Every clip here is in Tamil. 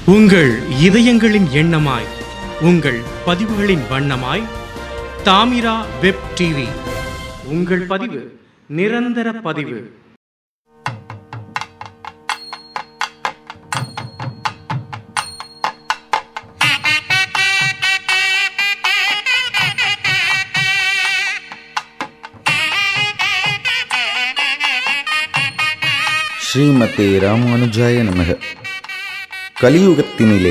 உங்கள் இதயங்களின் எண்ணமாய் உங்கள் பதிவுகளின் வண்ணமாய் தாமிரா வெப் டிவி உங்கள் பதிவு நிரந்தர பதிவு ஸ்ரீமதே ராமானுஜாய நமக கலியுகத்தினிலே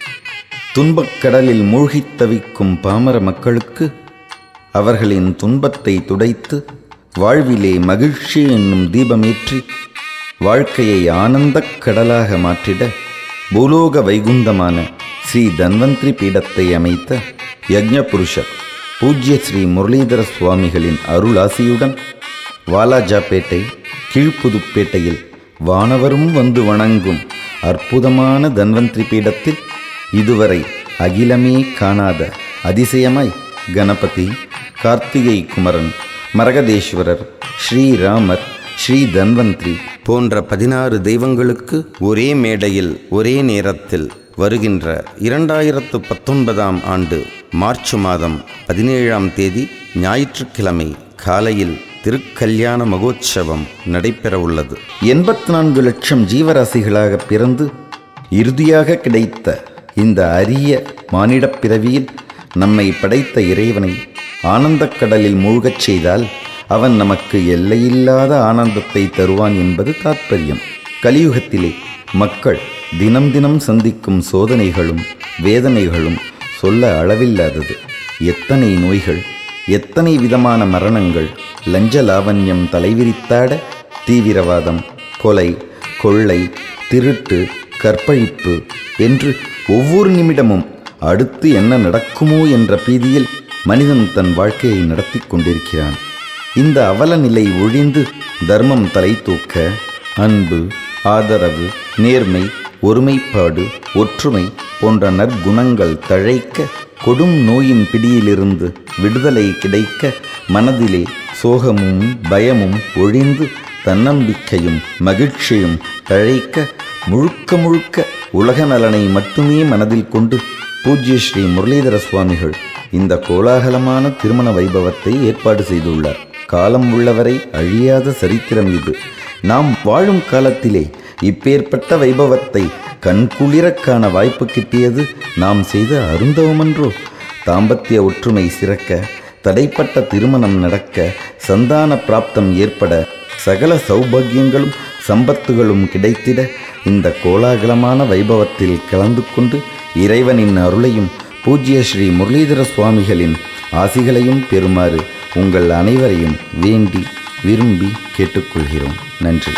துன்பக் கடலில் மூழ்கித் தவிக்கும் பாமர மக்களுக்கு அவர்களின் துன்பத்தை துடைத்து வாழ்விலே மகிழ்ச்சி என்னும் தீபமேற்றி வாழ்க்கையை ஆனந்தக் கடலாக மாற்றிட பூலோக வைகுந்தமான ஸ்ரீ தன்வந்திரி பீடத்தை அமைத்த யஜ்ஞபுருஷர் பூஜ்ய ஸ்ரீ முரளிதர சுவாமிகளின் அருளாசியுடன் வாலாஜாபேட்டை கீழ்ப்புதுப்பேட்டையில் வானவரும் வந்து வணங்கும் அற்புதமான தன்வந்திரி பீடத்தில் இதுவரை அகிலமே காணாத அதிசயமாய் கணபதி கார்த்திகை குமரன் மரகதேஸ்வரர் ஸ்ரீராமர் ஸ்ரீ தன்வந்திரி போன்ற பதினாறு தெய்வங்களுக்கு ஒரே மேடையில் ஒரே நேரத்தில் வருகின்ற இரண்டாயிரத்து பத்தொன்பதாம் ஆண்டு மார்ச் மாதம் பதினேழாம் தேதி ஞாயிற்றுக்கிழமை காலையில் திருக்கல்யாண மகோத்சவம் நடைபெறவுள்ளது எண்பத்தி நான்கு லட்சம் ஜீவராசிகளாக பிறந்து இறுதியாக கிடைத்த இந்த அரிய மானிடப் பிறவியில் நம்மை படைத்த இறைவனை ஆனந்தக் கடலில் மூழ்கச் செய்தால் அவன் நமக்கு எல்லையில்லாத ஆனந்தத்தை தருவான் என்பது தாற்பயம் கலியுகத்திலே மக்கள் தினம் தினம் சந்திக்கும் சோதனைகளும் வேதனைகளும் சொல்ல அளவில்லாதது எத்தனை நோய்கள் எத்தனை விதமான மரணங்கள் லஞ்ச லாவண்யம் தலைவிரித்தாட தீவிரவாதம் கொலை கொள்ளை திருட்டு கற்பழிப்பு என்று ஒவ்வொரு நிமிடமும் அடுத்து என்ன நடக்குமோ என்ற பீதியில் மனிதன் தன் வாழ்க்கையை நடத்தி கொண்டிருக்கிறான் இந்த அவல நிலை ஒழிந்து தர்மம் தலை தூக்க அன்பு ஆதரவு நேர்மை ஒருமைப்பாடு ஒற்றுமை போன்ற நற்குணங்கள் தழைக்க கொடும் நோயின் பிடியிலிருந்து விடுதலை கிடைக்க மனதிலே சோகமும் பயமும் ஒழிந்து தன்னம்பிக்கையும் மகிழ்ச்சியும் தழைக்க முழுக்க முழுக்க உலக நலனை மட்டுமே மனதில் கொண்டு பூஜ்ய ஸ்ரீ முரளிதர சுவாமிகள் இந்த கோலாகலமான திருமண வைபவத்தை ஏற்பாடு செய்துள்ளார் காலம் உள்ளவரை அழியாத சரித்திரம் இது நாம் வாழும் காலத்திலே இப்பேற்பட்ட வைபவத்தை கண்குளிரக் காண வாய்ப்பு கிட்டியது நாம் செய்த அருந்தவமன்றோ தாம்பத்திய ஒற்றுமை சிறக்க தடைப்பட்ட திருமணம் நடக்க சந்தான பிராப்தம் ஏற்பட சகல சௌபாகியங்களும் சம்பத்துகளும் கிடைத்திட இந்த கோலாகலமான வைபவத்தில் கலந்து கொண்டு இறைவனின் அருளையும் பூஜ்ய ஸ்ரீ முரளிதர சுவாமிகளின் ஆசிகளையும் பெறுமாறு உங்கள் அனைவரையும் வேண்டி விரும்பி கேட்டுக்கொள்கிறோம் நன்றி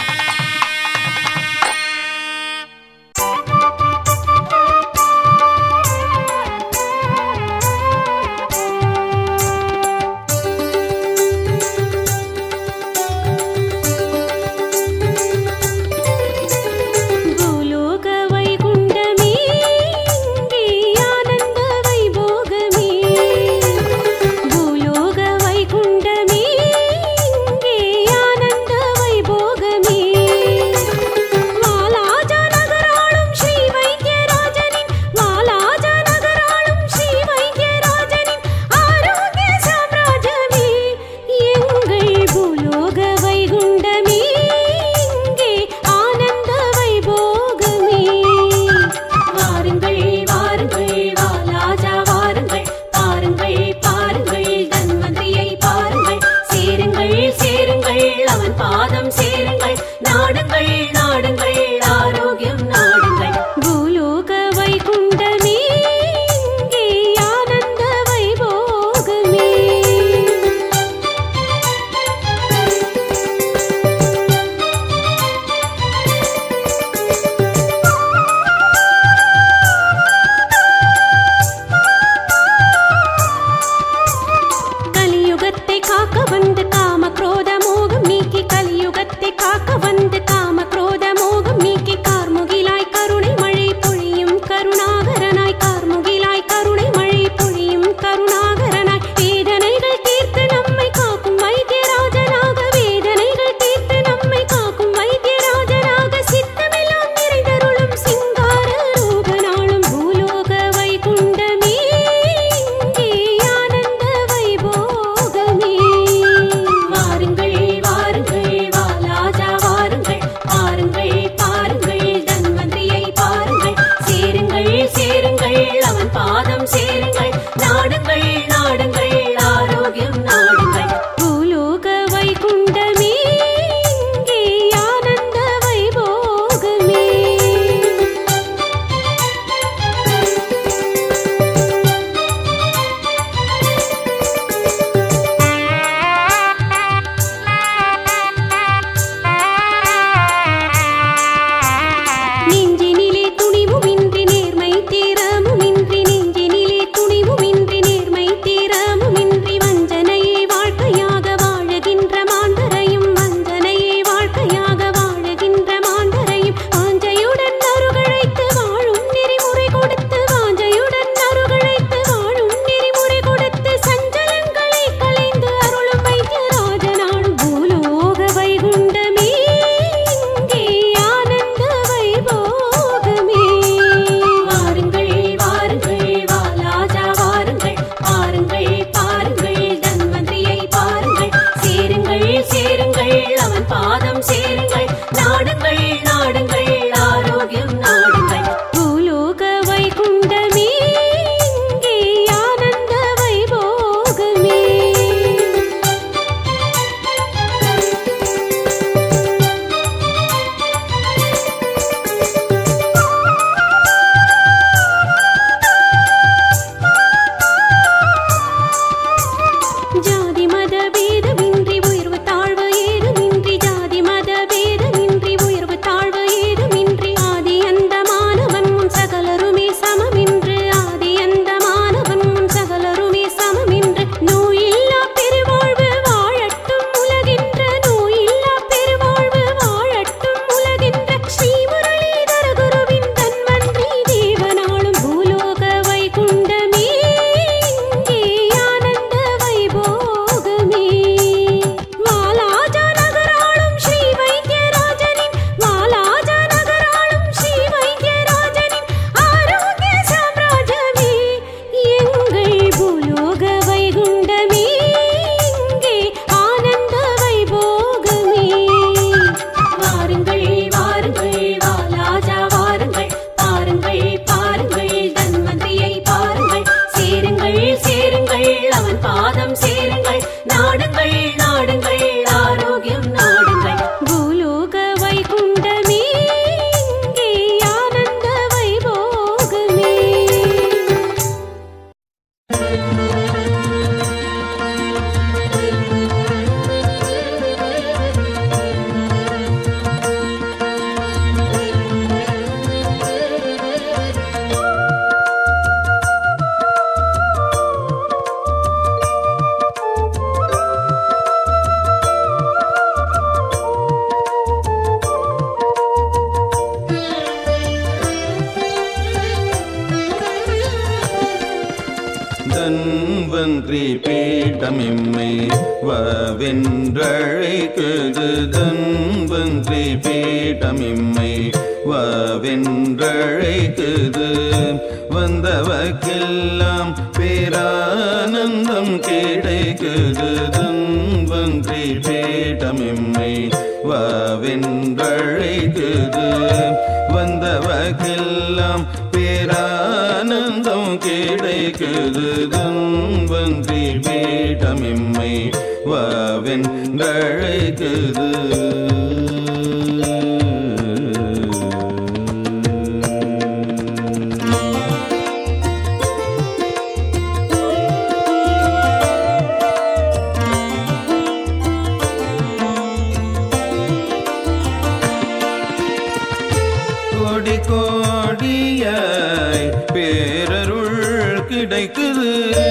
பூலோக வைகுண்டமே இங்கே ஆனந்த வைபோகமே பூலோக வைகுண்டமே இங்கே ஆனந்த வைபோகமே பாருங்கள் தன்வந்திரியை பாருங்கள் சேருங்கள் சேருங்கள் அவன் பாதம் சேருங்கள் நாடுங்கள் நாடுங்கள் ஆரோக்கியம் நாடுங்கள் பூலோக வைகுண்டமே இங்கே ஆனந்த வைபோகமே தன்வந்திரி பீட்டமிம்மை வவென்றழைக்குது தன்வந்திரி பீட்டமிம்மை வவென்றழைக்குது வந்தவர்க்கெல்லாம் பேரானந்தம் கிடைக்குது தன்வந்திரி பீட்டமிம்மை வவென்றழைக்குது வந்தவர்க்கெல்லாம் பேரானந்தம் கிடைக்குது தம்பன்றி பீட்டமிம்மை வாவென்றழைக்குது கோடி கோடியாய் பேரருள் கிடைக்குது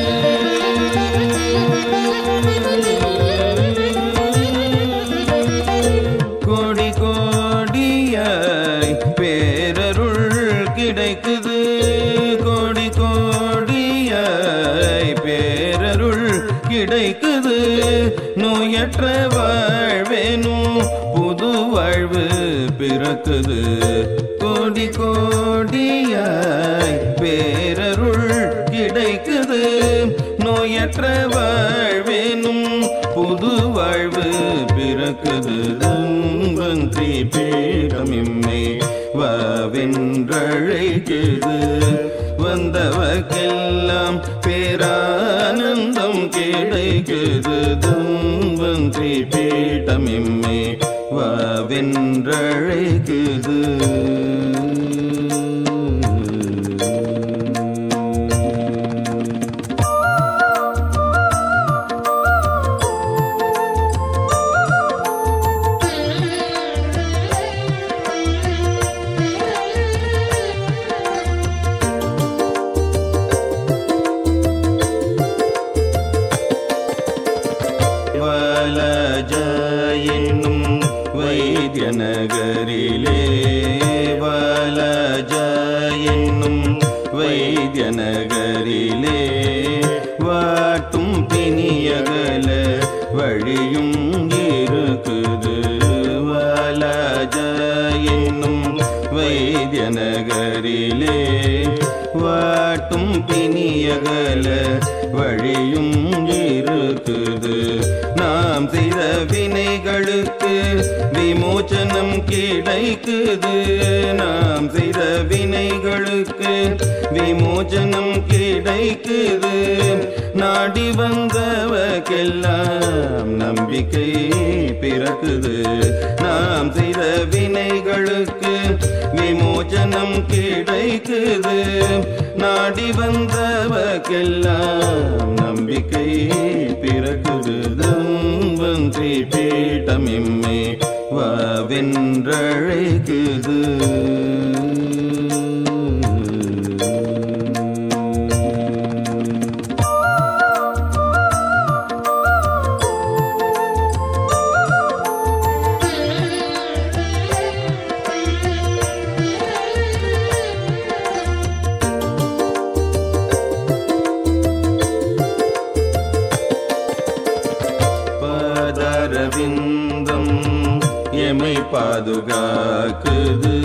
கோடி கோடியாய் பேரருள் கிடைக்குது கோடி கோடியாய் பேரருள் கிடைக்குது நோயற்ற வாழ்வேனும் புது வாழ்வு பிறக்குது கோடி கோடியாய் பேரருள் கிடைக்குது நோயற்ற வாழ்வேனும் புது வாழ்வு பிறக்குது பந்தி பீடமிம்மை வாவென்றழைக்குது வந்தவர்க்கெல்லாம் பேரானந்தம் கிடைக்குது தம்பன்றி பீட்டமிம்மை வாவென்றழைக்குது வாலஜாயினும் வைத்திய நகரிலே வாலஜாயினும் வைத்திய நகரிலே வாட்டும் பிணியகல வழியும் இருக்குது வாலஜாயினும் வைத்திய நகரிலே வாட்டும் பிணியகல வழியும் இருக்குது நாம் செய்த வினைகளுக்கு விமோச்சனம் கிடைக்குது நாம் செய்த வினைகளுக்கு விமோச்சனம் கிடைக்குது நாடி வந்தவர்க்கெல்லாம் நம்பிக்கை பிறக்குது நாம் செய்த வினைகளுக்கு விமோச்சனம் கிடைக்குது நாடி வந்தவர்க்கெல்லாம் நம்பிக்கை பிறக்குது தம்பன்றி பீட்டமிம்மை வாவென்றழைக்குது பாதரவிந்தம் எமை பாதுகாக்குது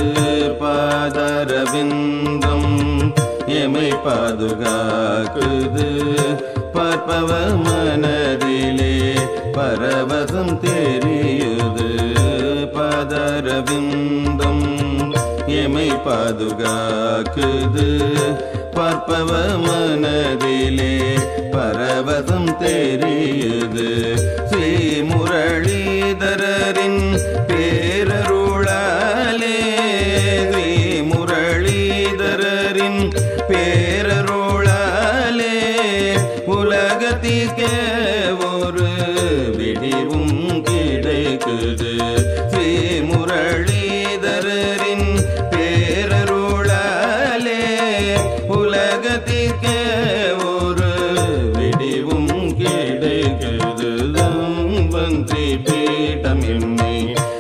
பாதரவிந்தம் எமை பாதுகாக்குது பார்ப்பவ மனதிலே பரவசம் தெரியுது பாதரவிந்தம் எமை பாதுகாக்குது பார்ப்பவ மனதிலே பரவசம் தெரியுது ஸ்ரீ முரளிதரின் பேரருளாலே ஸ்ரீ முரளிதரின் பேரருளாலே உலகத்திற்கே ஒரு விடிவும் கிடைக்குது ஸ்ரீ முரளிதரின் பேரருளாலே உலகத்திற்கே ஒரு விடிவும் கிடைக்குது வந்தி பீடம் என்னை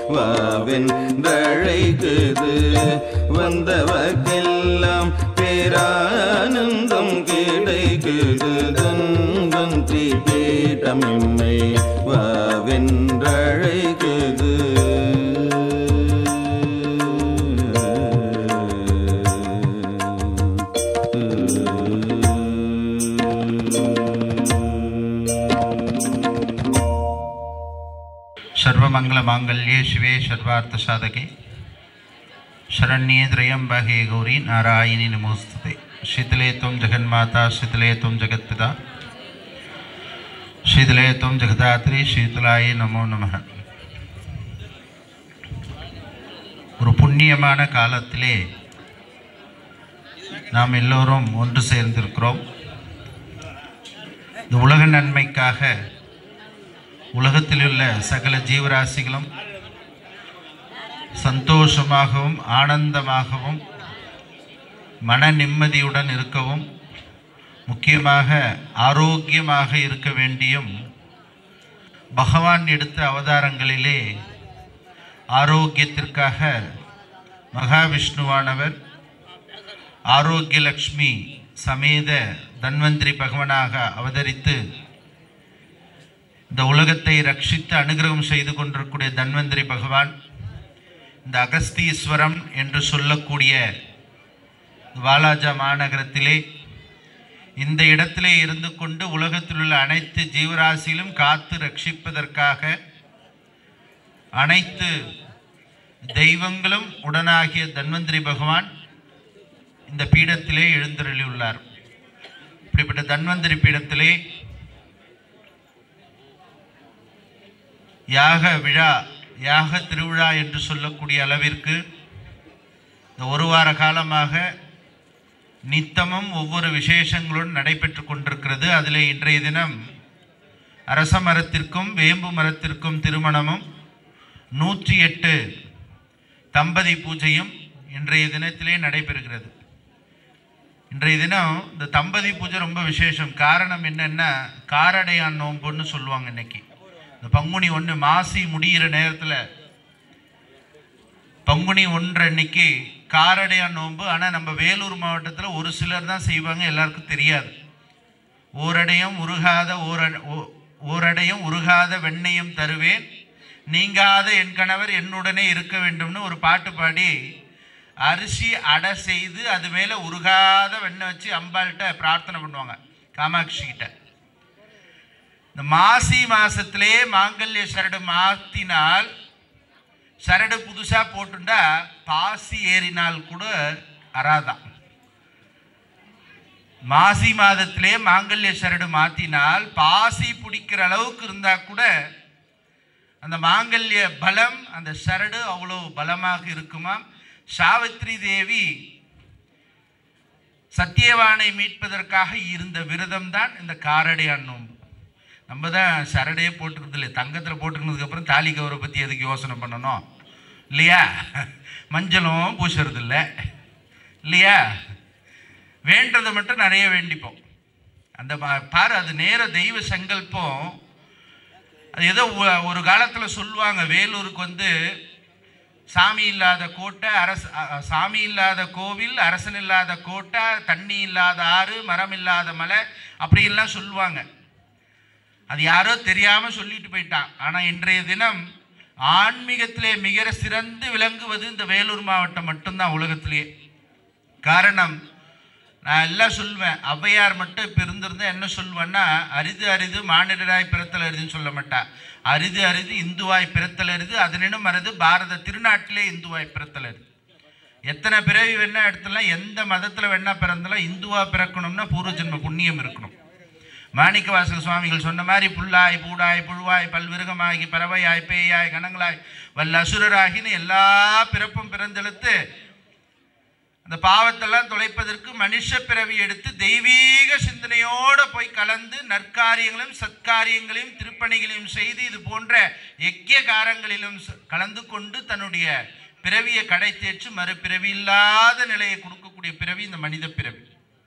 வாவென்றழைக்குது வந்தவர்க்கெல்லாம் பேரானந்தம் கிடைக்குது தன்வந்தி பீடம் என்னை வாவென்றழைக்குது सर्वमङ्गलमाङ्गल्ये शिवे सर्वार्थसाधके शरण्ये त्र्यम्बके गौरी नारायणि नमोस्तुते शीतले त्वं जगन्माता शीतले त्वं जगत्पिता शीतले त्वं जगदात्री शीतलाय நமோ நமः ஒரு புண்ணியமான காலத்திலே நாம் எல்லோரும் ஒன்று சேர்ந்திருக்கிறோம் இந்த உலக நன்மைக்காக உலகத்தில் உள்ள சகல ஜீவராசிகளும் சந்தோஷமாகவும் ஆனந்தமாகவும் மன நிம்மதியுடன் இருக்கவும் முக்கியமாக ஆரோக்கியமாக இருக்க வேண்டியும் பகவான் எடுத்த அவதாரங்களிலே ஆரோக்கியத்திற்காக மகாவிஷ்ணுவானவர் ஆரோக்கிய லக்ஷ்மி சமேத தன்வந்திரி பகவனாக அவதரித்து இந்த உலகத்தை ரட்சித்து அனுகிரகம் செய்து கொண்டிருக்கூடிய தன்வந்திரி பகவான் இந்த அகஸ்தீஸ்வரம் என்று சொல்லக்கூடிய வாலாஜா மாநகரத்திலே இந்த இடத்திலே இருந்து கொண்டு உலகத்தில் உள்ள அனைத்து ஜீவராசியிலும் காத்து ரட்சிப்பதற்காக அனைத்து தெய்வங்களும் உடனாகிய தன்வந்திரி பகவான் இந்த பீடத்திலே எழுந்தருளியுள்ளார் இப்படிப்பட்ட தன்வந்திரி பீடத்திலே யாக விழா யாக திருவிழா என்று சொல்லக்கூடிய அளவிற்கு இந்த ஒரு வார காலமாக நித்தமும் ஒவ்வொரு விசேஷங்களுடன் நடைபெற்று கொண்டிருக்கிறது அதிலே இன்றைய தினம் அரச மரத்திற்கும் வேம்பு மரத்திற்கும் திருமணமும் நூற்றி எட்டு தம்பதி பூஜையும் இன்றைய தினத்திலே நடைபெறுகிறது இன்றைய தினம் இந்த தம்பதி பூஜை ரொம்ப விசேஷம் காரணம் என்னன்னா காரடையான் நோம்புன்னு சொல்லுவாங்க இன்னைக்கு இந்த பங்குனி ஒன்று மாசி முடிகிற நேரத்தில் பங்குனி ஒன்று அன்னைக்கு காரடையான் நோன்பு ஆனால் நம்ம வேலூர் மாவட்டத்தில் ஒரு சிலர் தான் செய்வாங்க எல்லாருக்கும் தெரியாது ஓரடையும் உருகாத ஓர- ஓ- ஓரடையும் உருகாத வெண்ணையும் தருவேன் நீங்காத என் கணவர் என்னுடனே இருக்க வேண்டும்னு ஒரு பாட்டு பாடி அரிசி அடை செய்து அது மேலே உருகாத வெண்ணெய் வச்சு அம்பாள்கிட்ட பிரார்த்தனை பண்ணுவாங்க காமாட்சி கிட்ட இந்த மாசி மாசத்திலே மாங்கல்ய சரடு மாத்தினால் சரடு புதுசா போட்டுண்டா பாசி ஏறினால் கூட அறாதான் மாசி மாதத்திலே மாங்கல்ய சரடு மாத்தினால் பாசி பிடிக்கிற அளவுக்கு இருந்தா கூட அந்த மாங்கல்ய பலம் அந்த சரடு அவ்வளோ பலமாக இருக்குமாம் சாவித்ரி தேவி சத்தியவானை மீட்பதற்காக இருந்த விரதம் தான் இந்த காரடையான் நோன்பு நம்ம தான் சரடையே போட்டுக்கிறது இல்லை தங்கத்தில் போட்டுக்கினதுக்கு அப்புறம் தாலி கவரை பற்றி எதுக்கு யோசனை பண்ணணும் இல்லையா மஞ்சளும் பூசுறது இல்லை இல்லையா வேண்டதை மட்டும் நிறைய வேண்டிப்போம் அந்த பா- பாரு அது நேர தெய்வ சங்கல்பம் அது ஏதோ ஒ- ஒரு காலத்தில் சொல்லுவாங்க வேலூருக்கு வந்து சாமி இல்லாத கோட்டை அரச அ- அ- சாமி இல்லாத கோவில் அரசன் இல்லாத கோட்டை தண்ணி இல்லாத ஆறு மரம் இல்லாத மலை அப்படின்லாம் சொல்லுவாங்க அது யாரோ தெரியாம சொல்லிட்டு போயிட்டான் ஆனா இன்றைய தினம் ஆன்மீகத்திலே மிக சிறந்து விளங்குவது இந்த வேலூர் மாவட்டம் மட்டும்தான் உலகத்திலேயே காரணம் நான் எல்லாம் சொல்லுவேன் ஔவையார் மட்டும் இப்போ இருந்திருந்தா என்ன சொல்லுவேன்னா அரிது அரிது மானிடராய் பிறத்தல் அரிதுன்னு சொல்ல மாட்டா அரிது அரிது இந்துவாய் பிறத்தல் அரிது அதனினும் அரிது பாரத திருநாட்டிலே இந்துவாய் பிறத்தல் அரிது எத்தனை பிறவி வேணா எடுத்துலாம் எந்த மதத்தில் வேணா பிறந்தாலும் இந்துவா பிறக்கணும்னா பூர்வ ஜென்ம புண்ணியம் இருக்கணும் மாணிக்கவாசக சுவாமிகள் சொன்ன மாதிரி புல்லாய் பூடாய் புழுவாய் பல்விருகமாகி பறவையாய் பேயாய் கணங்களாய் வல்ல அசுரராகின்னு எல்லா பிறப்பும் பிறந்தெழுத்து அந்த பாவத்தெல்லாம் தொலைப்பதற்கு மனுஷ பிறவி எடுத்து தெய்வீக சிந்தனையோடு போய் கலந்து நற்காரியங்களையும் சத்காரியங்களையும் திருப்பணிகளையும் செய்து இது போன்ற எக்கிய காரங்களிலும் ச- கலந்து கொண்டு தன்னுடைய பிறவியை கடை தேற்று மறுபிறவி இல்லாத நிலையை கொடுக்கக்கூடிய பிறவி இந்த மனித பிறவி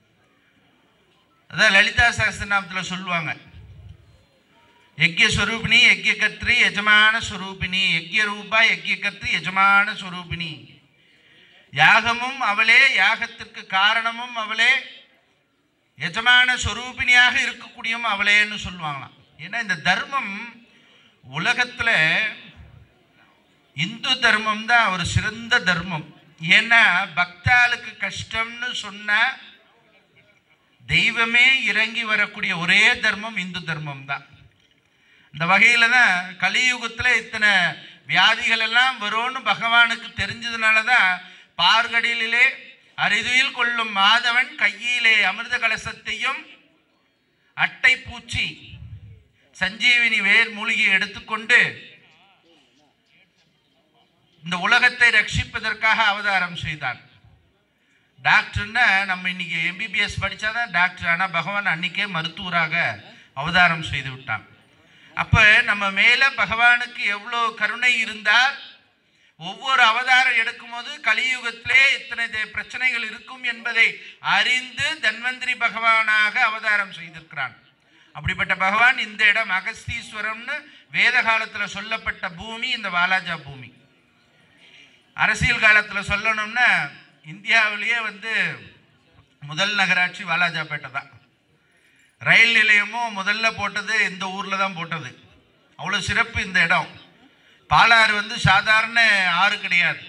அதான் லலிதா சகஸ்திரநாமத்தில் சொல்லுவாங்க யஜ்ய ஸ்வரூபிணி யஜ்ய கர்த்ரி யஜமான ஸ்வரூபிணி யஜ்ய ரூபா யஜ்ய கர்த்ரி யஜமான ஸ்வரூபிணி யாகமும் அவளே யாகத்திற்கு காரணமும் அவளே எஜமான ஸ்வரூபிணியாக இருக்கக்கூடியவும் அவளேன்னு சொல்லுவாங்களாம் ஏன்னா இந்த தர்மம் உலகத்தில் இந்து தர்மம் தான் ஒரு சிறந்த தர்மம் ஏன்னா பக்தாளுக்கு கஷ்டம்னு சொன்ன தெய்வமே இறங்கி வரக்கூடிய ஒரே தர்மம் இந்து தர்மம் தான் இந்த வகையில் தான் கலியுகத்தில் இத்தனை வியாதிகள் எல்லாம் வரும்னு பகவானுக்கு தெரிஞ்சதுனால தான் பார்கடலிலே அரிதுயில் கொள்ளும் மாதவன் கையிலே அமிர்த கலசத்தையும் அட்டை பூச்சி சஞ்சீவினி வேர் மூலிகை எடுத்துக்கொண்டு இந்த உலகத்தை ரட்சிப்பதற்காக அவதாரம் செய்தான் டாக்டர்னா நம்ம இன்னைக்கு எம்பிபிஎஸ் படித்தாதான் டாக்டர் ஆனால் பகவான் அன்னைக்கே மருத்துவராக அவதாரம் செய்து விட்டான் அப்போ நம்ம மேலே பகவானுக்கு எவ்வளோ கருணை இருந்தால் ஒவ்வொரு அவதாரம் எடுக்கும்போது கலியுகத்திலே இத்தனை தே- பிரச்சனைகள் இருக்கும் என்பதை அறிந்து தன்வந்திரி பகவானாக அவதாரம் செய்திருக்கிறான் அப்படிப்பட்ட பகவான் இந்த இடம் அகஸ்தீஸ்வரம்னு வேத காலத்தில் சொல்லப்பட்ட பூமி இந்த வாலாஜா பூமி அரசியல் காலத்தில் சொல்லணும்னா இந்தியாவிலேயே வந்து முதல் நகராட்சி வாலாஜாபேட்டை தான் ரயில் நிலையமும் முதல்ல போட்டது இந்த ஊரில் தான் போட்டது அவ்வளோ சிறப்பு இந்த இடம் பாலாறு வந்து சாதாரண ஆறு கிடையாது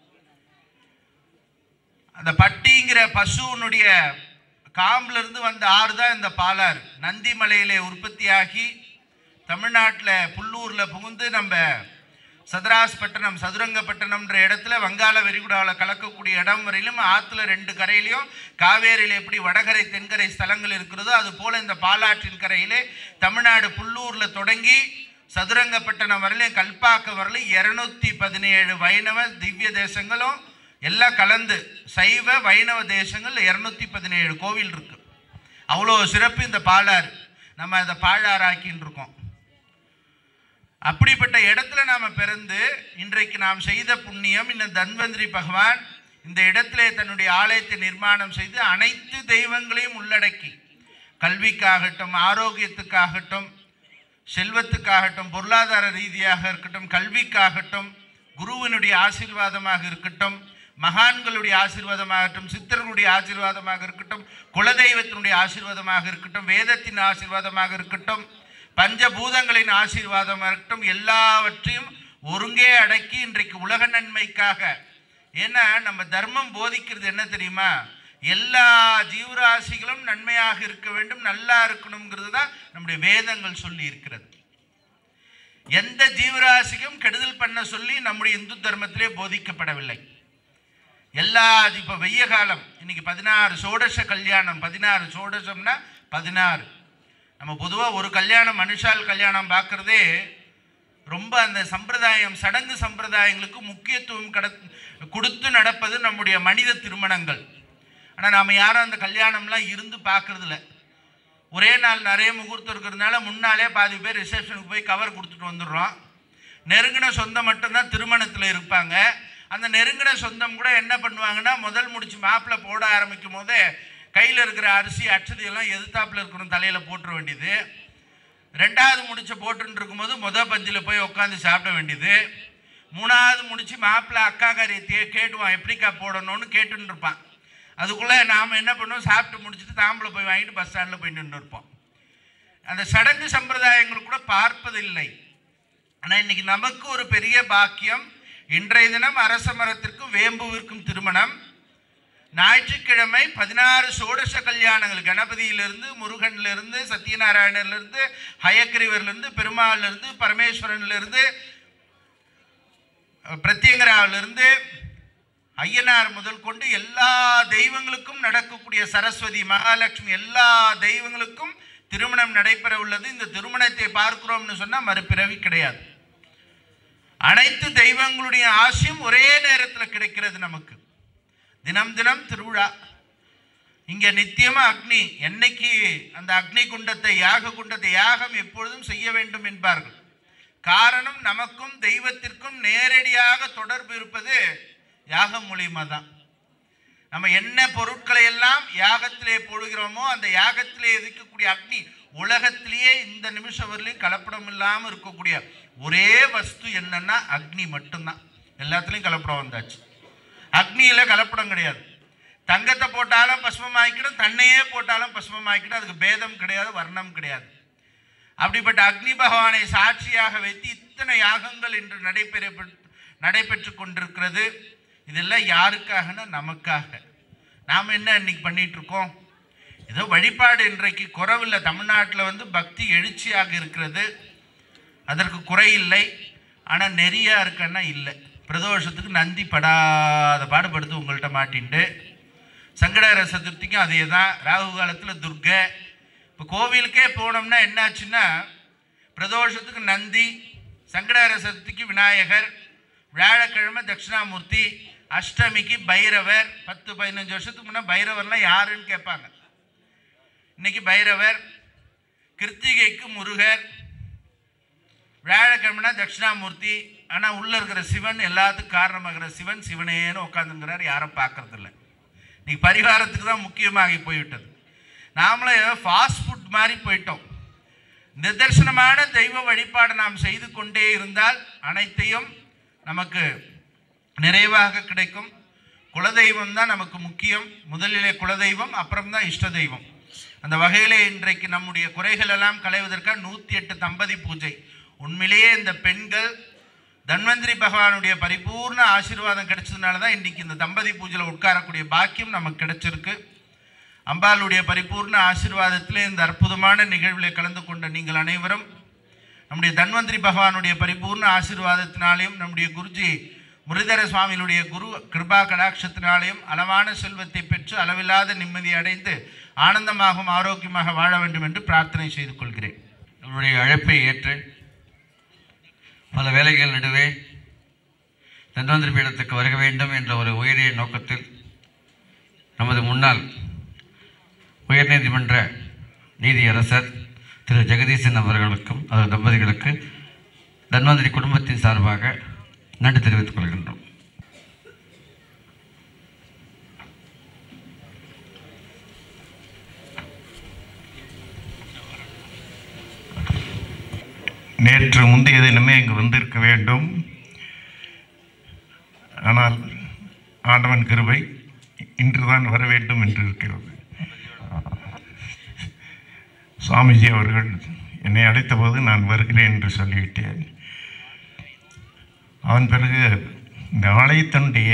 அந்த பட்டிங்கிற பசுவினுடைய காம்புல இருந்து வந்த ஆறு தான் இந்த பாலாறு நந்திமலையிலே உற்பத்தியாகி தமிழ்நாட்டில் புல்லூரில் புகுந்து நம்ம சதுராஸ்பட்டினம் சதுரங்கப்பட்டினம்ன்ற இடத்துல வங்காள விரிகுடாவில் கலக்கக்கூடிய இடம் வரையிலும் ஆற்றுல ரெண்டு கரையிலையும் காவேரியில் எப்படி வடகரை தென்கரை ஸ்தலங்கள் இருக்கிறதோ அது போல இந்த பாலாற்றின் கரையிலே தமிழ்நாடு புல்லூரில் தொடங்கி சதுரங்கப்பட்டினம் வரலையும் கல்பாக்கம் வரலையும் இரநூத்தி பதினேழு வைணவ திவ்ய தேசங்களும் எல்லாம் கலந்து சைவ வைணவ தேசங்கள் இரநூத்தி பதினேழு கோவில் இருக்கு அவ்வளோ சிறப்பு இந்த பாலாறு நம்ம அதை பாழாராக்கின்னு இருக்கோம் அப்படிப்பட்ட இடத்துல நாம் பிறந்து இன்றைக்கு நாம் செய்த புண்ணியம் இந்த தன்வந்திரி பகவான் இந்த இடத்திலே தன்னுடைய ஆலயத்தை நிர்மாணம் செய்து அனைத்து தெய்வங்களையும் உள்ளடக்கி கல்விக்காகட்டும் ஆரோக்கியத்துக்காகட்டும் செல்வத்துக்காகட்டும் பொருளாதார ரீதியாக இருக்கட்டும் கல்விக்காகட்டும் குருவினுடைய ஆசீர்வாதமாக இருக்கட்டும் மகான்களுடைய ஆசீர்வாதமாகட்டும் சித்தர்களுடைய ஆசீர்வாதமாக இருக்கட்டும் குலதெய்வத்தினுடைய ஆசீர்வாதமாக இருக்கட்டும் வேதத்தின் ஆசீர்வாதமாக இருக்கட்டும் பஞ்சபூதங்களின் ஆசீர்வாதமாக இருக்கட்டும் எல்லாவற்றையும் ஒருங்கே அடக்கி இன்றைக்கு உலக நன்மைக்காக ஏன்னா நம்ம தர்மம் போதிக்கிறது என்ன தெரியுமா எல்லா ஜீவராசிகளும் நன்மையாக இருக்க வேண்டும் நல்லா இருக்கணுங்கிறது தான் நம்முடைய வேதங்கள் சொல்லி இருக்கிறது எந்த ஜீவராசிக்கும் கெடுதல் பண்ண சொல்லி நம்முடைய இந்து தர்மத்திலே போதிக்கப்படவில்லை எல்லா இப்போ வெய்ய காலம் இன்னைக்கு பதினாறு சோடச கல்யாணம் பதினாறு சோடசம்னா பதினாறு நம்ம பொதுவாக ஒரு கல்யாணம் மனுஷால் கல்யாணம் பார்க்குறதே ரொம்ப அந்த சம்பிரதாயம் சடங்கு சம்பிரதாயங்களுக்கு முக்கியத்துவம் கட கொடுத்து நடப்பது நம்முடைய மனித திருமணங்கள் ஆனால் நாம் யாரும் அந்த கல்யாணம்லாம் இருந்து பார்க்கறதில்ல ஒரே நாள் நிறைய முகூர்த்தம் இருக்கிறதுனால முன்னாலே பாதி பேர் ரிசப்ஷனுக்கு போய் கவர் கொடுத்துட்டு வந்துடுறோம் நெருங்கின சொந்தம் மட்டும்தான் திருமணத்தில் இருப்பாங்க அந்த நெருங்கின சொந்தம் கூட என்ன பண்ணுவாங்கன்னா முதல் முடிச்சு மாப்பிள்ளை போட ஆரம்பிக்கும் போதே கையில் இருக்கிற அரிசி அச்சதையெல்லாம் எதிர்த்தாப்புல இருக்கணும் தலையில் போட்டுற வேண்டியது ரெண்டாவது முடிச்ச போட்டுன்னு இருக்கும்போது முத பந்தியில் போய் உட்காந்து சாப்பிட வேண்டியது மூணாவது முடிச்சு மாப்பிள்ளை அக்கா காரியை தே கேட்டுவான் எப்படிக்கா போடணும்னு கேட்டுன்னு இருப்பான் அதுக்குள்ளே நாம் என்ன பண்ணுவோம் சாப்பிட்டு முடிச்சுட்டு தாம்பளை போய் வாங்கிட்டு பஸ் ஸ்டாண்டில் போய் நின்று இருப்போம் அந்த சடங்கு சம்பிரதாயங்கள் கூட பார்ப்பதில்லை ஆனால் இன்னைக்கு நமக்கு ஒரு பெரிய பாக்கியம் இன்றைய தினம் அரச மரத்திற்கும் வேம்புவிற்கும் திருமணம் ஞாயிற்றுக்கிழமை பதினாறு சோடச கல்யாணங்கள் கணபதியிலிருந்து முருகன்லேருந்து சத்யநாராயணர்லேருந்து ஹயக்கிரிவர்லேருந்து பெருமாள்லேருந்து பரமேஸ்வரன்லேருந்து பிரத்யங்கராவிலிருந்து ஐயனார் முதல் கொண்டு எல்லா தெய்வங்களுக்கும் நடக்கக்கூடிய சரஸ்வதி மகாலட்சுமி எல்லா தெய்வங்களுக்கும் திருமணம் நடைபெற உள்ளது இந்த திருமணத்தை பார்க்கிறோம்னு சொன்னா மறுபிறவி கிடையாது அனைத்து தெய்வங்களுடைய ஆசையும் ஒரே நேரத்தில் கிடைக்கிறது நமக்கு தினம் தினம் திருவிழா இங்க நித்தியமா அக்னி என்னைக்கு அந்த அக்னி குண்டத்தை யாக குண்டத்தை யாகம் எப்பொழுதும் செய்ய வேண்டும் என்பார்கள் காரணம் நமக்கும் தெய்வத்திற்கும் நேரடியாக தொடர்பு இருப்பது யாகம் மூலியமா தான் நம்ம என்ன பொருட்களை எல்லாம் யாகத்திலே போடுகிறோமோ அந்த யாகத்திலே இருக்கக்கூடிய அக்னி உலகத்திலேயே இந்த நிமிஷம் வரலையும் கலப்படம் இல்லாமல் இருக்கக்கூடிய ஒரே வஸ்து என்னன்னா அக்னி மட்டும்தான் எல்லாத்துலேயும் கலப்படம் வந்தாச்சு அக்னியில கலப்படம் கிடையாது தங்கத்தை போட்டாலும் பஸ்மமாக்கிடும் தன்னையே போட்டாலும் பஸ்மமாக்கிடும் அதுக்கு பேதம் கிடையாது வர்ணம் கிடையாது அப்படிப்பட்ட அக்னி பகவானை சாட்சியாக வைத்து இத்தனை யாகங்கள் இன்று நடைபெற நடைபெற்று கொண்டிருக்கிறது இதெல்லாம் யாருக்காகனா நமக்காக நாம் என்ன இன்னைக்கு பண்ணிட்டு இருக்கோம் ஏதோ வழிபாடு இன்றைக்கு குறவில்லை தமிழ்நாட்டில் வந்து பக்தி எழுச்சியாக இருக்கிறது அதற்கு குறையில்லை ஆனால் நெறியாக இருக்கன்னா இல்லை பிரதோஷத்துக்கு நந்தி படாத பாடுபடுத்து உங்கள்கிட்ட மாட்டின்ட்டு சங்கடஹர சதுர்த்திக்கும் அதே தான் ராகு காலத்தில் துர்கை இப்போ கோவிலுக்கே போனோம்னா என்னாச்சுன்னா பிரதோஷத்துக்கு நந்தி சங்கடஹர சதுர்த்திக்கு விநாயகர் வியாழக்கிழமை தட்சிணாமூர்த்தி அஷ்டமிக்கு பைரவர் பத்து பதினஞ்சு வருஷத்துக்கு முன்னே பைரவர்லாம் யாருன்னு கேட்பாங்க இன்னைக்கு பைரவர் கிருத்திகைக்கு முருகர் வியாழக்கிழமைனா தட்சிணாமூர்த்தி ஆனால் உள்ளே இருக்கிற சிவன் எல்லாத்துக்கும் காரணமாகிற சிவன் சிவனேன்னு உட்காந்துங்கிறார் யாரும் பார்க்கறதில்ல இன்னைக்கு பரிகாரத்துக்கு தான் முக்கியமாகி போய்விட்டது நாமளே ஃபாஸ்ட் ஃபுட் மாதிரி போயிட்டோம் நிதர்சனமான தெய்வ வழிபாடு நாம் செய்து கொண்டே இருந்தால் அனைத்தையும் நமக்கு நிறைவாக கிடைக்கும் குலதெய்வம் தான் நமக்கு முக்கியம் முதலிலே குலதெய்வம் அப்புறம் தான் இஷ்ட தெய்வம் அந்த வகையிலே இன்றைக்கு நம்முடைய குறைகள் எல்லாம் களைவதற்காக நூற்றி எட்டு தம்பதி பூஜை உண்மையிலேயே இந்த பெண்கள் தன்வந்திரி பகவானுடைய பரிபூர்ண ஆசீர்வாதம் கிடைச்சதுனால தான் இன்றைக்கி இந்த தம்பதி பூஜையில் உட்காரக்கூடிய பாக்கியம் நமக்கு கிடைச்சிருக்கு அம்பாளுடைய பரிபூர்ண ஆசீர்வாதத்திலே இந்த அற்புதமான நிகழ்வில் கலந்து கொண்ட நீங்கள் அனைவரும் நம்முடைய தன்வந்திரி பகவானுடைய பரிபூர்ண ஆசீர்வாதத்தினாலேயும் நம்முடைய குருஜி முரளிதர சுவாமிகளுடைய குரு கிருபா கடாட்சத்தினாலேயும் அளவான செல்வத்தை பெற்று அளவில்லாத நிம்மதி அடைந்து ஆனந்தமாகவும் ஆரோக்கியமாக வாழ வேண்டும் என்று பிரார்த்தனை செய்து கொள்கிறேன் நம்முடைய அழைப்பை ஏற்று பல வேலைகள் நடுவே தன்வந்திரி பீடத்துக்கு வருக வேண்டும் என்ற ஒரு உயரிய நோக்கத்தில் நமது முன்னாள் உயர்நீதிமன்ற நீதியரசர் திரு ஜெகதீசன் அவர்களுக்கும் அவர் தம்பதிகளுக்கு தன்வந்திரி குடும்பத்தின் சார்பாக நன்றி தெரிவித்துக் கொள்கின்றோம் நேற்று முந்தைய தினமே இங்கு வந்திருக்க வேண்டும் ஆனால் ஆண்டவன் கிருபை இன்றுதான் வர வேண்டும் என்று இருக்கிறது சுவாமிஜி அவர்கள் என்னை அழைத்தபோது நான் வருகிறேன் என்று சொல்லிவிட்டேன் அதன் பிறகு இந்த ஆலயத்தினுடைய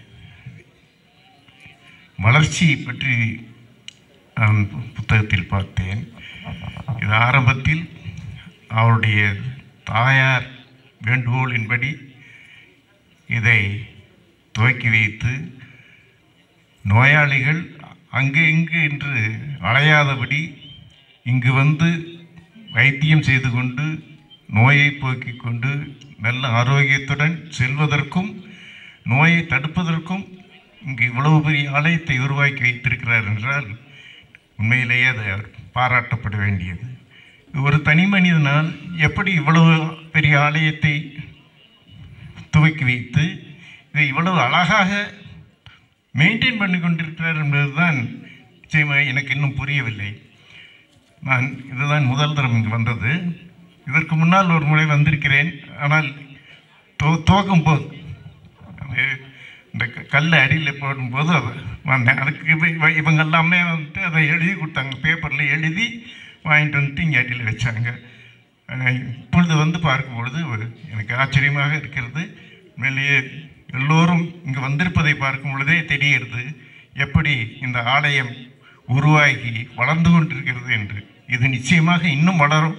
வளர்ச்சியை பற்றி நான் புத்தகத்தில் பார்த்தேன் இது ஆரம்பத்தில் அவருடைய தாயார் வேண்டுகோளின்படி இதை துவக்கி வைத்து நோயாளிகள் அங்கு இங்கு என்று அலையாதபடி இங்கு வந்து வைத்தியம் செய்து கொண்டு நோயை போக்கிக் கொண்டு நல்ல ஆரோக்கியத்துடன் செல்வதற்கும் நோயை தடுப்பதற்கும் இங்கு இவ்வளவு பெரிய ஆலயத்தை உருவாக்கி வைத்திருக்கிறார் என்றால் உண்மையிலேயே அது பாராட்டப்பட வேண்டியது ஒரு தனி மனிதனால் எப்படி இவ்வளவு பெரிய ஆலயத்தை துவக்கி வைத்து இதை இவ்வளவு அழகாக மெயின்டைன் பண்ணி கொண்டிருக்கிறார் என்பதுதான் நிச்சயமாக எனக்கு இன்னும் புரியவில்லை நான் இதுதான் முதல் தரம் இங்கு வந்தது இதற்கு முன்னால் ஒரு முறை வந்திருக்கிறேன் ஆனால் தோ துவக்கும் போது அது இந்த க- கல்லை அடியில் போடும்போது அது வந்தேன் அதுக்கு இவ- இவ- இவங்க எல்லாமே வந்துட்டு அதை எழுதி கொடுத்தாங்க பேப்பரில் எழுதி வாங்கிட்டு வந்துட்டு இங்கே அடியில் வச்சாங்க ஆனா, இப்பொழுது வந்து பார்க்கும் பொழுது ஒரு- எனக்கு ஆச்சரியமாக இருக்கிறது மேலேயே எல்லோரும் இங்கு வந்திருப்பதை பார்க்கும் பொழுதே தெரிகிறது எப்படி இந்த ஆலயம் உருவாகி வளர்ந்து கொண்டிருக்கிறது என்று இது நிச்சயமாக இன்னும் வளரும்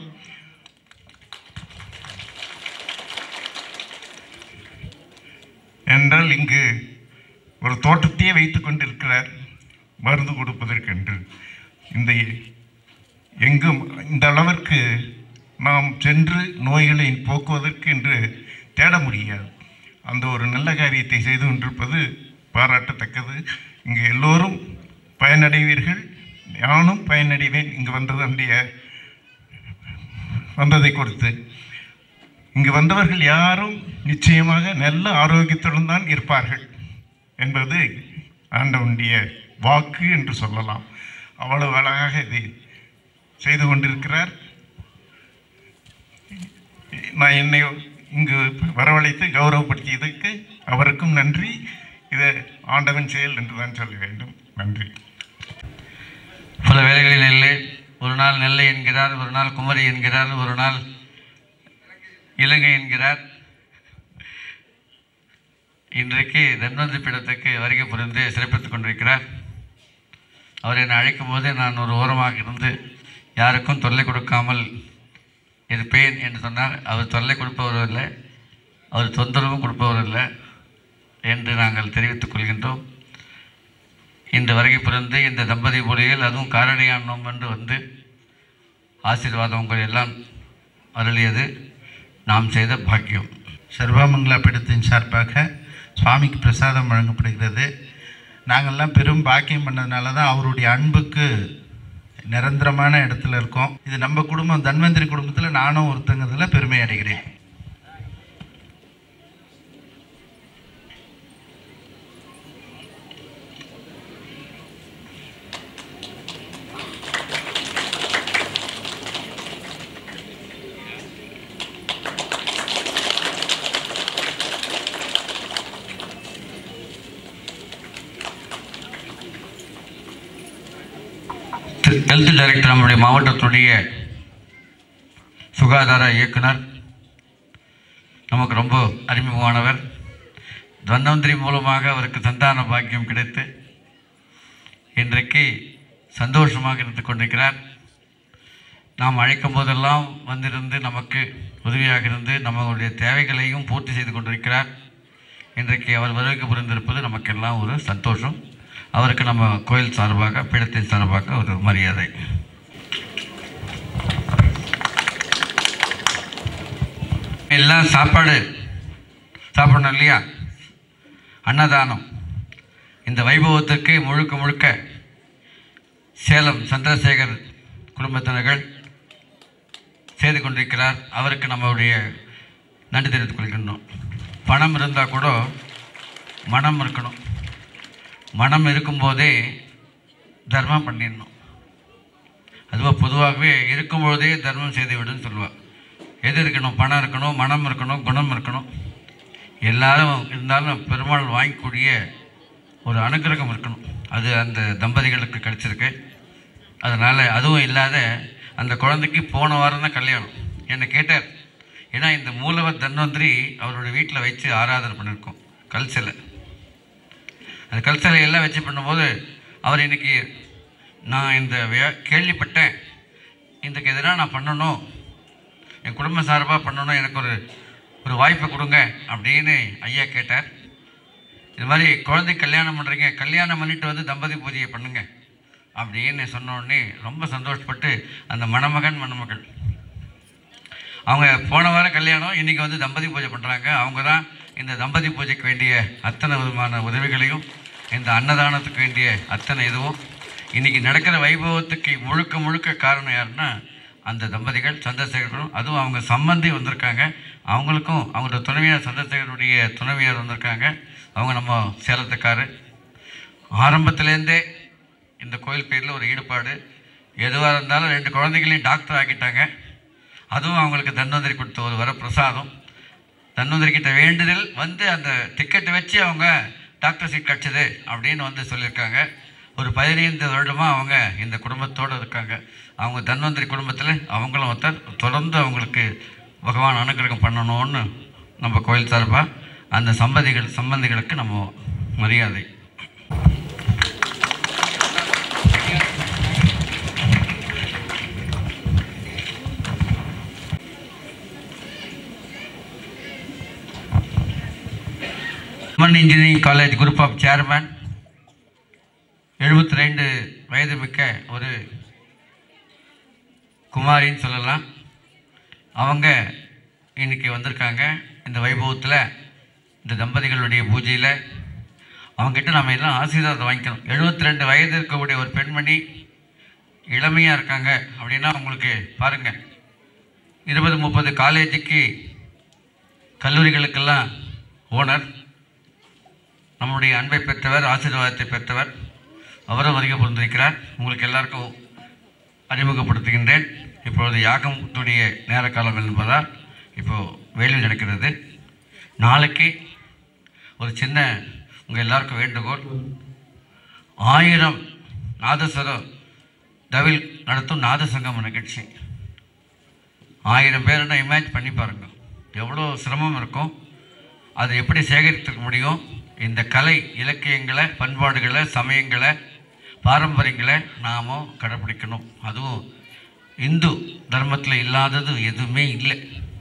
என்றால் இங்கு ஒரு தோட்டத்தையே வைத்து கொண்டிருக்கிறார் மருந்து கொடுப்பதற்கென்று இந்த எங்கும் இந்த அளவிற்கு நாம் சென்று நோய்களை போக்குவதற்கு என்று தேட முடியாது அந்த ஒரு நல்ல காரியத்தை செய்து கொண்டிருப்பது பாராட்டத்தக்கது இங்கு எல்லோரும் பயனடைவீர்கள் நானும் பயனடைவேன் இங்கு வந்ததனுடைய வந்ததை கொடுத்து இங்கு வந்தவர்கள் யாரும் நிச்சயமாக நல்ல ஆரோக்கியத்துடன் தான் இருப்பார்கள் என்பது ஆண்டவனுடைய வாக்கு என்று சொல்லலாம் அவ்வளவு அழகாக இதை செய்து கொண்டிருக்கிறார் நான் என்னை இங்கு வரவழைத்து கௌரவப்படுத்தியதற்கு அவருக்கும் நன்றி இது ஆண்டவன் செயல் என்று தான் சொல்ல வேண்டும் நன்றி பல வேலைகளில் நெல்லை ஒரு நாள் நெல்லை என்கிறார் ஒரு நாள் குமரி என்கிறார் ஒரு நாள் இலங்கை என்கிறார் இன்றைக்கு தன்வந்திரி பீடத்துக்கு வருகை புரிந்து சிறப்பித்துக் கொண்டிருக்கிறார் அவர் என்னை அழைக்கும் போது நான் ஒரு ஓரமாக இருந்து யாருக்கும் தொல்லை கொடுக்காமல் இருப்பேன் என்று சொன்னார் அவர் தொல்லை கொடுப்பவர் இல்லை அவர் தொந்தரவும் கொடுப்பவர் இல்லை என்று நாங்கள் தெரிவித்துக் கொள்கின்றோம் இந்த வருகை பிறந்து இந்த தம்பதி மொழியில் அதுவும் காரணியானோம் என்று வந்து ஆசீர்வாதம் உங்கள் எல்லாம் அருளியது நாம் செய்த பாக்கியம் சர்வமங்கலா பீடத்தின் சார்பாக சுவாமிக்கு பிரசாதம் வழங்கப்படுகிறது நாங்கள்லாம் பெரும் பாக்கியம் பண்ணதுனால தான் அவருடைய அன்புக்கு நிரந்தரமான இடத்துல இருக்கோம் இது நம்ம குடும்பம் தன்வந்திரி குடும்பத்தில் நானும் ஒருத்தங்கிறதுல பெருமை அடைகிறேன் ஹெல்த் டைரக்டர் நம்முடைய மாவட்டத்துடைய சுகாதார இயக்குனர் நமக்கு ரொம்ப அறிமுகமானவர் தன்வந்திரி மூலமாக அவருக்கு சந்தான பாக்கியம் கிடைத்து இன்றைக்கு சந்தோஷமாக இருந்து கொண்டிருக்கிறார் நாம் அழைக்கும் போதெல்லாம் வந்திருந்து நமக்கு உதவியாக இருந்து நம்மளுடைய தேவைகளையும் பூர்த்தி செய்து கொண்டிருக்கிறார் இன்றைக்கு அவர் வருகைக்கு புரிந்திருப்பது நமக்கெல்லாம் ஒரு சந்தோஷம் அவருக்கு நம்ம கோயில் சார்பாக பீடத்தின் சார்பாக ஒரு மரியாதை எல்லாம் சாப்பாடு சாப்பிடணும் இல்லையா அன்னதானம் இந்த வைபவத்திற்கு முழுக்க முழுக்க சேலம் சந்திரசேகர் குடும்பத்தினர்கள் செய்து கொண்டிருக்கிறார் அவருக்கு நம்மளுடைய நன்றி தெரிவித்துக் கொள்கின்றோம் பணம் இருந்தால் கூட மனம் இருக்கணும் மனம் இருக்கும்போதே தர்மம் பண்ணிடணும் அதுவாக பொதுவாகவே இருக்கும்பொழுதே தர்மம் செய்து விடுன்னு சொல்லுவாள் எது இருக்கணும் பணம் இருக்கணும் மனம் இருக்கணும் குணம் இருக்கணும் எல்லாரும் இருந்தாலும் பெருமாள் வாங்கக்கூடிய ஒரு அனுகிரகம் இருக்கணும் அது அந்த தம்பதிகளுக்கு கிடைச்சிருக்கு அதனால் அதுவும் இல்லாத அந்த குழந்தைக்கு போன வாரம் தான் கல்யாணம் என்னை கேட்டார் ஏன்னா இந்த மூலவர் தன்வந்திரி அவருடைய வீட்டில் வச்சு ஆராதனை பண்ணியிருக்கோம் கல் சிலை அந்த கல் சிலையெல்லாம் வச்சு பண்ணும்போது அவர் இன்னைக்கு நான் இந்த வே- கேள்விப்பட்டேன் இதுக்கு எதிராக நான் பண்ணணும் என் குடும்ப சார்பாக பண்ணணும் எனக்கு ஒரு ஒரு வாய்ப்பை கொடுங்க அப்படின்னு ஐயா கேட்டார் இது மாதிரி குழந்தை கல்யாணம் பண்ணுறீங்க கல்யாணம் பண்ணிட்டு வந்து தம்பதி பூஜையை பண்ணுங்க அப்படின்னு சொன்ன உடனே ரொம்ப சந்தோஷப்பட்டு அந்த மணமகன் மணமகள் அவங்க போன வாரம் கல்யாணம் இன்றைக்கி வந்து தம்பதி பூஜை பண்ணுறாங்க அவங்க தான் இந்த தம்பதி பூஜைக்கு வேண்டிய அத்தனை விதமான உதவிகளையும் இந்த அன்னதானத்துக்கு வேண்டிய அத்தனை இதுவும் இன்றைக்கி நடக்கிற வைபவத்துக்கு முழுக்க முழுக்க காரணம் யாருன்னா அந்த தம்பதிகள் சந்திரசேகர்களும் அதுவும் அவங்க சம்பந்தி வந்திருக்காங்க அவங்களுக்கும் அவங்களோட துணைவியார் சந்திரசேகருடைய துணைவியார் வந்திருக்காங்க அவங்க நம்ம சேலத்துக்காரு ஆரம்பத்துலேருந்தே இந்த கோயில் பேரில் ஒரு ஈடுபாடு எதுவாக இருந்தாலும் ரெண்டு குழந்தைகளையும் டாக்டர் ஆக்கிட்டாங்க அதுவும் அவங்களுக்கு தன்வந்திரி கொடுத்த ஒரு வரப்பிரசாதம் தன்வந்திரி கிட்ட வேண்டுதல் வந்து அந்த டிக்கெட்டை வச்சு அவங்க டாக்டர் சீட் கிடச்சிது அப்படின்னு வந்து சொல்லியிருக்காங்க ஒரு பதினைந்து வருடமாக அவங்க இந்த குடும்பத்தோடு இருக்காங்க அவங்க தன்வந்திரி குடும்பத்தில் அவங்களும் ஒருத்தர் தொடர்ந்து அவங்களுக்கு பகவான் அனுகிரகம் பண்ணணும்னு நம்ம கோயில் சார்பாக அந்த சம்பதிகள் சம்பந்திகளுக்கு நம்ம மரியாதை ரொம்ப Amman engineering college group of chairman எழுபத்தி ரெண்டு வயது மிக்க ஒரு குமாரின்னு சொல்லலாம் அவங்க இன்னைக்கு வந்திருக்காங்க இந்த வைபவத்தில் இந்த தம்பதிகளுடைய பூஜையில் அவங்ககிட்ட நம்ம எல்லாம் ஆசீர்வாதம் வாங்கிக்கணும் எழுபத்தி ரெண்டு வயது இருக்கக்கூடிய ஒரு பெண்மணி இளமையாக இருக்காங்க அப்படின்னா உங்களுக்கு பாருங்கள் இருபது முப்பது காலேஜுக்கு கல்லூரிகளுக்கெல்லாம் ஓனர் நம்முடைய அன்பை பெற்றவர் ஆசீர்வாதத்தை பெற்றவர் அவரும் வருகை புரிந்திருக்கிறார் உங்களுக்கு எல்லாருக்கும் அறிமுகப்படுத்துகின்றேன் இப்பொழுது யாகத்துடைய நேர காலம் என்பதால் இப்போது வேலை நடக்கிறது நாளைக்கு ஒரு சின்ன உங்கள் எல்லாருக்கும் வேண்டுகோள் ஆயிரம் நாதஸ்வரம் தவில் நடத்தும் நாதசங்கம் நிகழ்ச்சி ஆயிரம் பேருன்னா இமேஜ் பண்ணி பாருங்க எவ்வளோ சிரமம் இருக்கும் அதை எப்படி சேகரித்துக்க முடியும் இந்த கலை இலக்கியங்களை பண்பாடுகளை சமயங்களை பாரம்பரியங்களை நாமும் கடைப்பிடிக்கணும் அதுவும் இந்து தர்மத்தில் இல்லாதது எதுவுமே இல்லை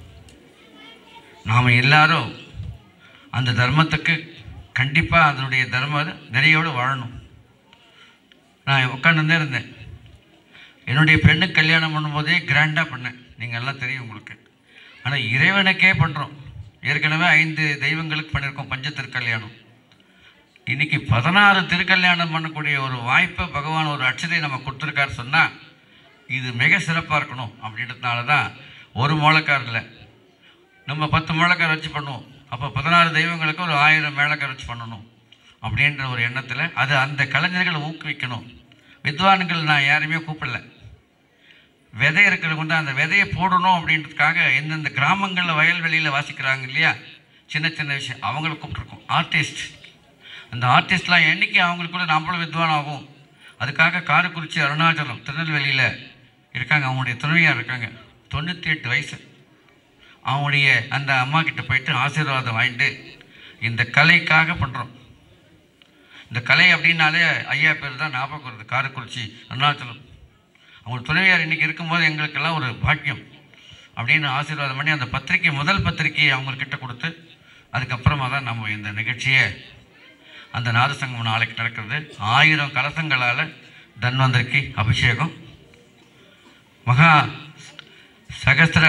நாம் எல்லாரும் அந்த தர்மத்துக்கு கண்டிப்பாக அதனுடைய தர்ம நிறையோடு வாழணும் நான் உட்காந்துருந்தே இருந்தேன் என்னுடைய பெண்ணுக்கு கல்யாணம் பண்ணும்போதே கிராண்டாக பண்ணேன் நீங்கள் எல்லாம் தெரியும் உங்களுக்கு ஆனால் இறைவனுக்கே பண்ணுறோம் ஏற்கனவே ஐந்து தெய்வங்களுக்கு பண்ணியிருக்கோம் பஞ்ச திருக்கல்யாணம் இன்னைக்கு பதினாறு திருக்கல்யாணம் பண்ணக்கூடிய ஒரு வாய்ப்பை பகவான் ஒரு அட்சதை நம்ம கொடுத்துருக்காரு சொன்னால் இது மிக சிறப்பாக இருக்கணும் அப்படின்றதுனால தான் ஒரு மூலக்கார் இல்லை நம்ம பத்து மூலக்கார் வச்சு பண்ணுவோம் அப்போ பதினாறு தெய்வங்களுக்கு ஒரு ஆயிரம் மேலக்கார் வச்சு பண்ணணும் அப்படின்ற ஒரு எண்ணத்தில் அது அந்த கலைஞர்களை ஊக்குவிக்கணும் வித்வான்கள் நான் யாரையுமே கூப்பிடல விதை இருக்கிறவங்க வந்து அந்த விதையை போடணும் அப்படின்றதுக்காக எந்தெந்த கிராமங்களில் வயல்வெளியில் வாசிக்கிறாங்க இல்லையா சின்ன சின்ன விஷயம் அவங்கள கூப்பிட்ருக்கோம் ஆர்டிஸ்ட் அந்த ஆர்டிஸ்ட்லாம் என்னைக்கு அவங்களுக்குள்ள நம்மளும் வித்வான் ஆகும் அதுக்காக காரைக்குறிச்சி அருணாச்சலம் திருநெல்வேலியில் இருக்காங்க அவங்களுடைய துணைவியார் இருக்காங்க தொண்ணூற்றி எட்டு வயசு அவங்களுடைய அந்த அம்மா கிட்ட போயிட்டு ஆசீர்வாதம் வாங்கிட்டு இந்த கலைக்காக பண்ணுறோம் இந்த கலை அப்படின்னாலே ஐயா பேர் தான் ஞாபகம் வருது காரைக்குறிச்சி அருணாச்சலம் அவங்க துணைவியார் இன்றைக்கி இருக்கும்போது எங்களுக்கெல்லாம் ஒரு பாக்கியம் அப்படின்னு ஆசீர்வாதம் பண்ணி அந்த பத்திரிக்கை முதல் பத்திரிக்கையை அவங்கக்கிட்ட கொடுத்து அதுக்கப்புறமா தான் நம்ம இந்த நிகழ்ச்சியை அந்த நாதசங்கம் நாளைக்கு நடக்கிறது ஆயிரம் கலசங்களால் தன்வந்தரிக்கு அபிஷேகம் மகா சகஸ்திர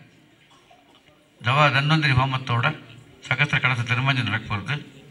ஜவா தன்வந்திரி ஹோமத்தோட சகஸ்திர கலச திருமஞ்சம் நடக்க போகிறது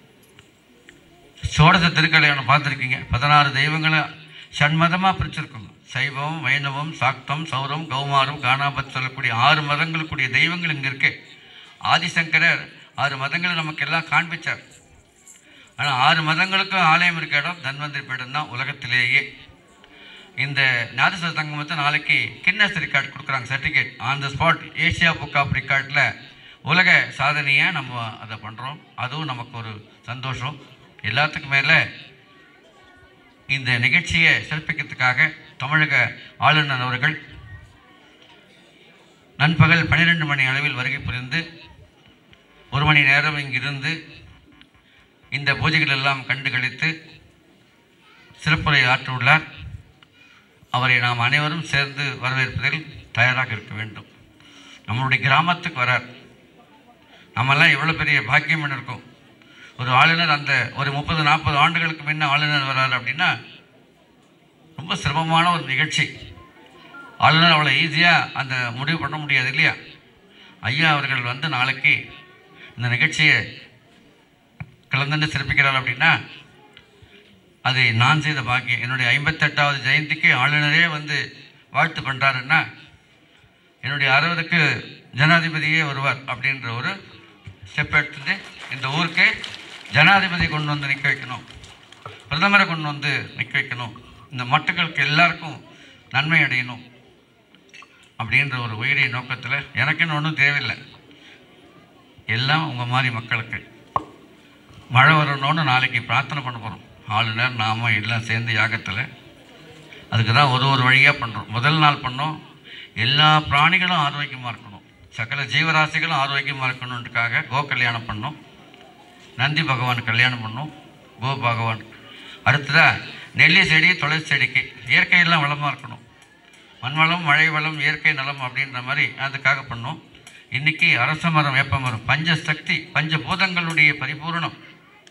சோடச திருக்கல்யாணம் பார்த்துருக்கீங்க பதினாறு தெய்வங்களை சண்மதமாக பிரிச்சிருக்கோங்க சைவம் வைணவம் சாக்தம் சௌரம் கௌமாரம் காணாபத் சொல்லக்கூடிய ஆறு மதங்களுக்குரிய தெய்வங்கள் இங்கே இருக்கு ஆதிசங்கரர் ஆறு மதங்களை நமக்கு எல்லாம் காண்பிச்சார் ஆனால் ஆறு மதங்களுக்கும் ஆலயம் இருக்க இடம் தன்வந்திரி பீடம் தான் உலகத்திலேயே இந்த நாதஸ்வர சங்கமத்தை நாளைக்கு கின்னஸ் ரெக்கார்ட் கொடுக்குறாங்க certificate on the spot Asia book of ரெக்கார்டில் உலக சாதனையை நம்ம அதை பண்ணுறோம் அதுவும் நமக்கு ஒரு சந்தோஷம் எல்லாத்துக்கும் மேலே இந்த நிகழ்ச்சியை சிறப்பிக்கிறதுக்காக தமிழக ஆளுநர் அவர்கள் நண்பகல் பன்னிரெண்டு மணி அளவில் வருகை புரிந்து ஒரு மணி நேரம் இங்கிருந்து இந்த பூஜைகள் எல்லாம் கண்டு கழித்து சிறப்புரை ஆற்றியுள்ளார் அவரை நாம் அனைவரும் சேர்ந்து வரவேற்பதில் தயாராக இருக்க வேண்டும் நம்மளுடைய கிராமத்துக்கு வரார் நம்மெல்லாம் எவ்வளோ பெரிய பாக்கியம் பண்ணியிருக்கோம் ஒரு ஆளுநர் அந்த ஒரு முப்பது நாற்பது ஆண்டுகளுக்கு முன்ன ஆளுநர் வர்றார் அப்படின்னா ரொம்ப சிரமமான ஒரு நிகழ்ச்சி ஆளுநர் அவ்வளோ ஈஸியாக அந்த முடிவு பண்ண முடியாது இல்லையா ஐயா அவர்கள் வந்து நாளைக்கு இந்த நிகழ்ச்சியை கலந்துன்னு சிறப்பிக்கிறார் அப்படின்னா அதை நான் செய்த பாக்கியம் என்னுடைய ஐம்பத்தெட்டாவது ஜெயந்திக்கு ஆளுநரே வந்து வாழ்த்து பண்ணுறாருன்னா என்னுடைய அறுபதுக்கு ஜனாதிபதியே வருவார் அப்படின்ற ஒரு ஸ்டெப் எடுத்துட்டு இந்த ஊருக்கே ஜனாதிபதி கொண்டு வந்து நிற்க வைக்கணும் பிரதமரை கொண்டு வந்து நிற்க வைக்கணும் இந்த மக்களுக்கு எல்லாருக்கும் நன்மை அடையணும் அப்படின்ற ஒரு உயரிய நோக்கத்தில் எனக்குன்னு ஒன்றும் தேவையில்லை எல்லாம் உங்கள் மாதிரி மக்களுக்கு மழை வரணும்னு நாளைக்கு பிரார்த்தனை பண்ண போகிறோம் ஆளுநர் நாம எல்லாம் சேர்ந்து யாகத்தில் அதுக்கு தான் ஒரு ஒரு வழியாக பண்ணுறோம் முதல் நாள் பண்ணோம் எல்லா பிராணிகளும் ஆரோக்கியமாக இருக்கணும் சகல ஜீவராசிகளும் ஆரோக்கியமாக இருக்கணுன்றதுக்காக கோ கல்யாணம் பண்ணோம் நந்தி பகவான் கல்யாணம் பண்ணோம் கோ பகவான் அடுத்ததாக நெல்லி செடி துளசி செடிக்கு இயற்கையெல்லாம் வளமாக இருக்கணும் மண் வளம் மழை வளம் இயற்கை நலம் அப்படின்ற மாதிரி அதுக்காக பண்ணோம் இன்றைக்கி அரச மரம் வேப்ப மரம் பஞ்ச சக்தி பஞ்ச பூதங்களுடைய பரிபூரணம்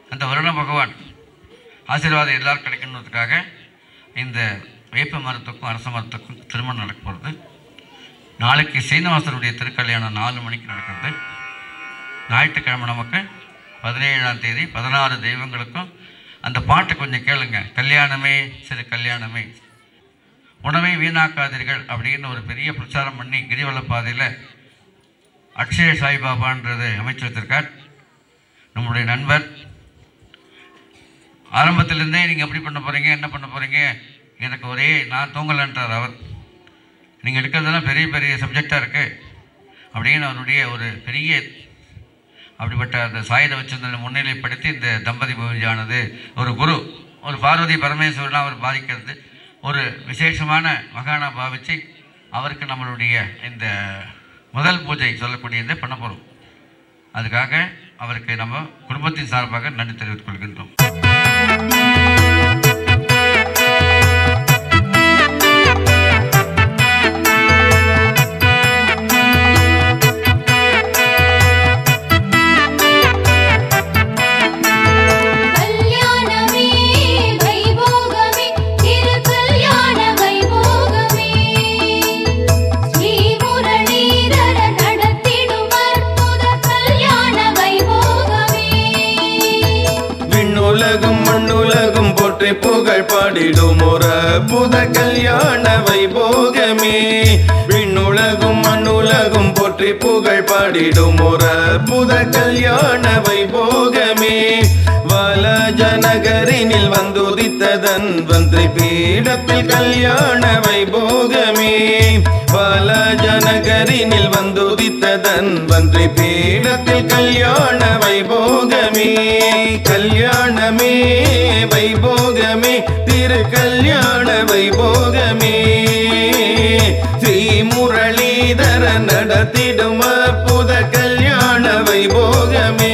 அந்த வருண பகவான் ஆசீர்வாதம் எல்லாரும் கிடைக்கணுன்றதுக்காக இந்த வேப்ப மரத்துக்கும் அரச மரத்துக்கும் திருமணம் நடக்க போகிறது நாளைக்கு சீனிவாசனுடைய திருக்கல்யாணம் நாலு மணிக்கு நடக்கிறது ஞாயிற்றுக்கிழமை நமக்கு பதினேழாம் தேதி பதினாறு தெய்வங்களுக்கும் அந்த பாட்டு கொஞ்சம் கேளுங்க கல்யாணமே சிறு கல்யாணமே உணவை வீணாக்காதீர்கள் அப்படின்னு ஒரு பெரிய பிரச்சாரம் பண்ணி கிரிவல பாதையில் அக்ஷய சாய்பாபான்றது அமைச்சு வச்சிருக்கார் நம்முடைய நண்பர் ஆரம்பத்திலேருந்தே நீங்கள் எப்படி பண்ண போகிறீங்க என்ன பண்ண போகிறீங்க எனக்கு ஒரே நான் தூங்கலன்றார் அவர் நீங்கள் எடுக்கிறதெல்லாம் பெரிய பெரிய சப்ஜெக்டாக இருக்குது அப்படின்னு அவருடைய ஒரு பெரிய அப்படிப்பட்ட அந்த சாயுத வச்சிருந்தனை முன்னிலைப்படுத்தி இந்த தம்பதி பூஜையானது ஒரு குரு ஒரு பார்வதி பரமேஸ்வரனாக அவர் பாதிக்கிறது ஒரு விசேஷமான மகானா பாவிச்சு அவருக்கு நம்மளுடைய இந்த முதல் பூஜை சொல்லக்கூடியதை பண்ண போகிறோம் அதுக்காக அவருக்கு நம்ம குடும்பத்தின் சார்பாக நன்றி தெரிவித்துக் கொள்கின்றோம் கல்யாணமே வைபோகமே திரு கல்யாண வைபோகமே ஸ்ரீ முரளீதர நடத்திடும் அற்புத கல்யாண வைபோகமே விண்ணுலகும் மண்ணுலகும் போற்றி புகழ் பாடிடும் ஒரு புத கல்யாண வைபோகமே விண்ணுலகும் மண்ணுலகும் போற்றி புகழ் பாடிடும் ஒரு புத கல்யாண வைபோகமே வல ஜனகரினில் வந்துதித்ததன் வந்திரி பீடத்தில் கல்யாண வைபோகமே வல ஜனகரினில் வந்துதித்ததன் வந்திரி பீடத்தில் கல்யாண வைபோகமே கல்யாணமே வைபோகமே திரு கல்யாண வைபோகமே ஸ்ரீ முரளீதர நடத்திடும் அற்புத கல்யாண வைபோகமே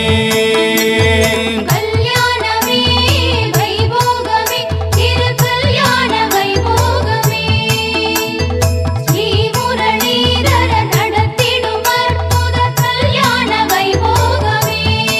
கல்யாணமே வைபோகமே திரு கல்யாண வைபோகமே ஸ்ரீ முரளீதர நடத்திடும் அற்புத கல்யாண வைபோகமே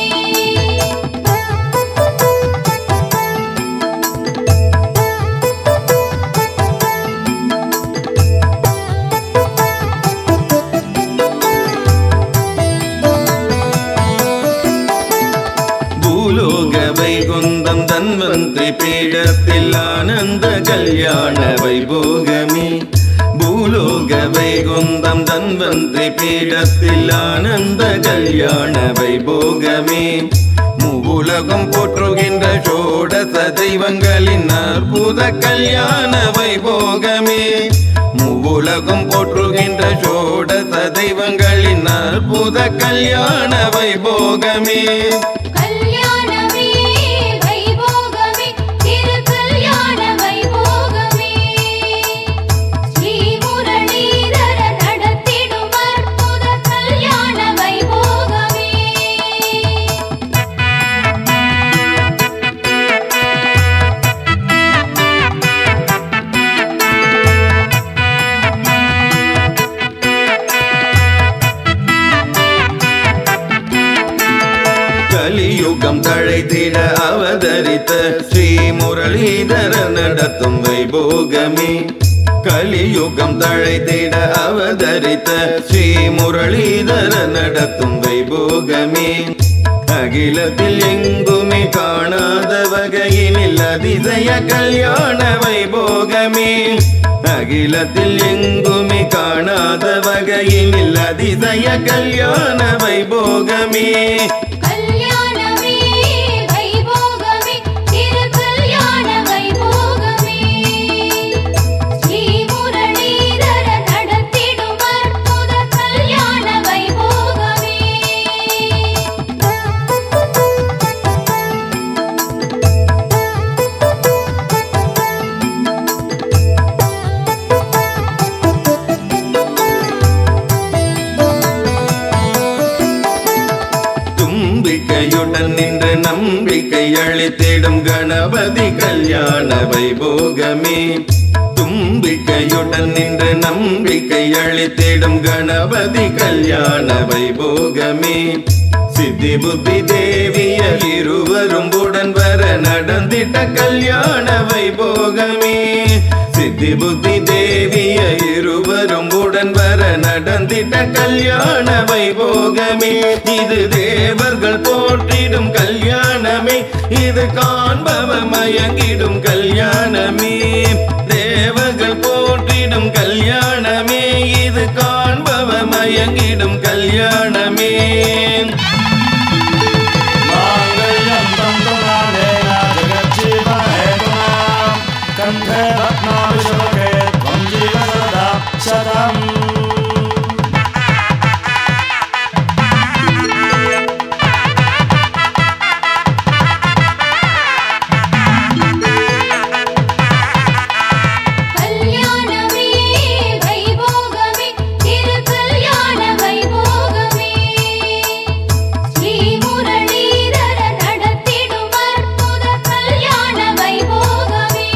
பூலோக வைகுந்தம் தன்வந்திரி பீடத்தில் ஆனந்த கல்யாண வைபோகமே பூலோக வைகுந்தம் தன்வந்திரி பீடத்தில் ஆனந்த கல்யாண வைபோகமே மூவுலகம் போற்றுகின்ற சோடச தெய்வங்களின் அற்புத கல்யாண வைபோகமே மூவுலகம் போற்றுகின்ற சோடச தெய்வங்களின் அற்புத கல்யாண வைபோகமே கல்யாணமே வைபோகமே திரு கல்யாண வைபோகமே ஸ்ரீ முரளீதர நடத்திடும் அற்புத கல்யாண வைபோகமே கலியுகம் தழைத்திட அவதரித்த ஸ்ரீ முரளிதர நடத்தும் வைபோகமே கலியுகம் தழைத்திட அவதரித்த ஸ்ரீ முரளிதர நடத்தும் வைபோகமே அகிலத்தில் எங்குமே காணாத வகையினில் அதிசய கல்யாண வைபோகமே அகிலத்தில் எங்குமே காணாத வகையினில் அதிசய கல்யாண வைபோகமே கல்யாணமே வைபோகமே திரு கல்யாண வைபோகமே ஸ்ரீ முரளீதர நடத்திடும் அற்புத கல்யாண வைபோகமே தும்பிக்கையுடன் நின்று நம்பிக்கை அளித்திடும் கணபதி கல்யாண வைபோகமே தும்பிக்கையுடன் நின்று நம்பிக்கை அளித்திடும் கணபதி கல்யாண வைபோகமே சித்தி புத்தி தேவிய இருவரும் உடன் வர நடந்திட்ட கல்யாண வைபோகமே சித்தி புத்தி தேவிய இருவரும் உடன் வர நடந்திட்ட கல்யாண வைபோகமே இது தேவர்கள் போற்றிடும் கல்யாணமே இது காண்பவ மயங்கிடும் கல்யாணமே தேவர்கள் போற்றிடும் கல்யாணமே இது காண்பவ மயங்கிடும் கல்யாணமே माङ्गल्यं तन्तुनानेन जगज्जीवहेतुनां कण्ठे रत्नाभिषेके त्वं जीव सदा शतम् கல்யாணமே வைபோகமே திரு கல்யாண வைபோகமே ஸ்ரீ முரளிதர நடத்திடும் அற்புத கல்யாண வைபோகமே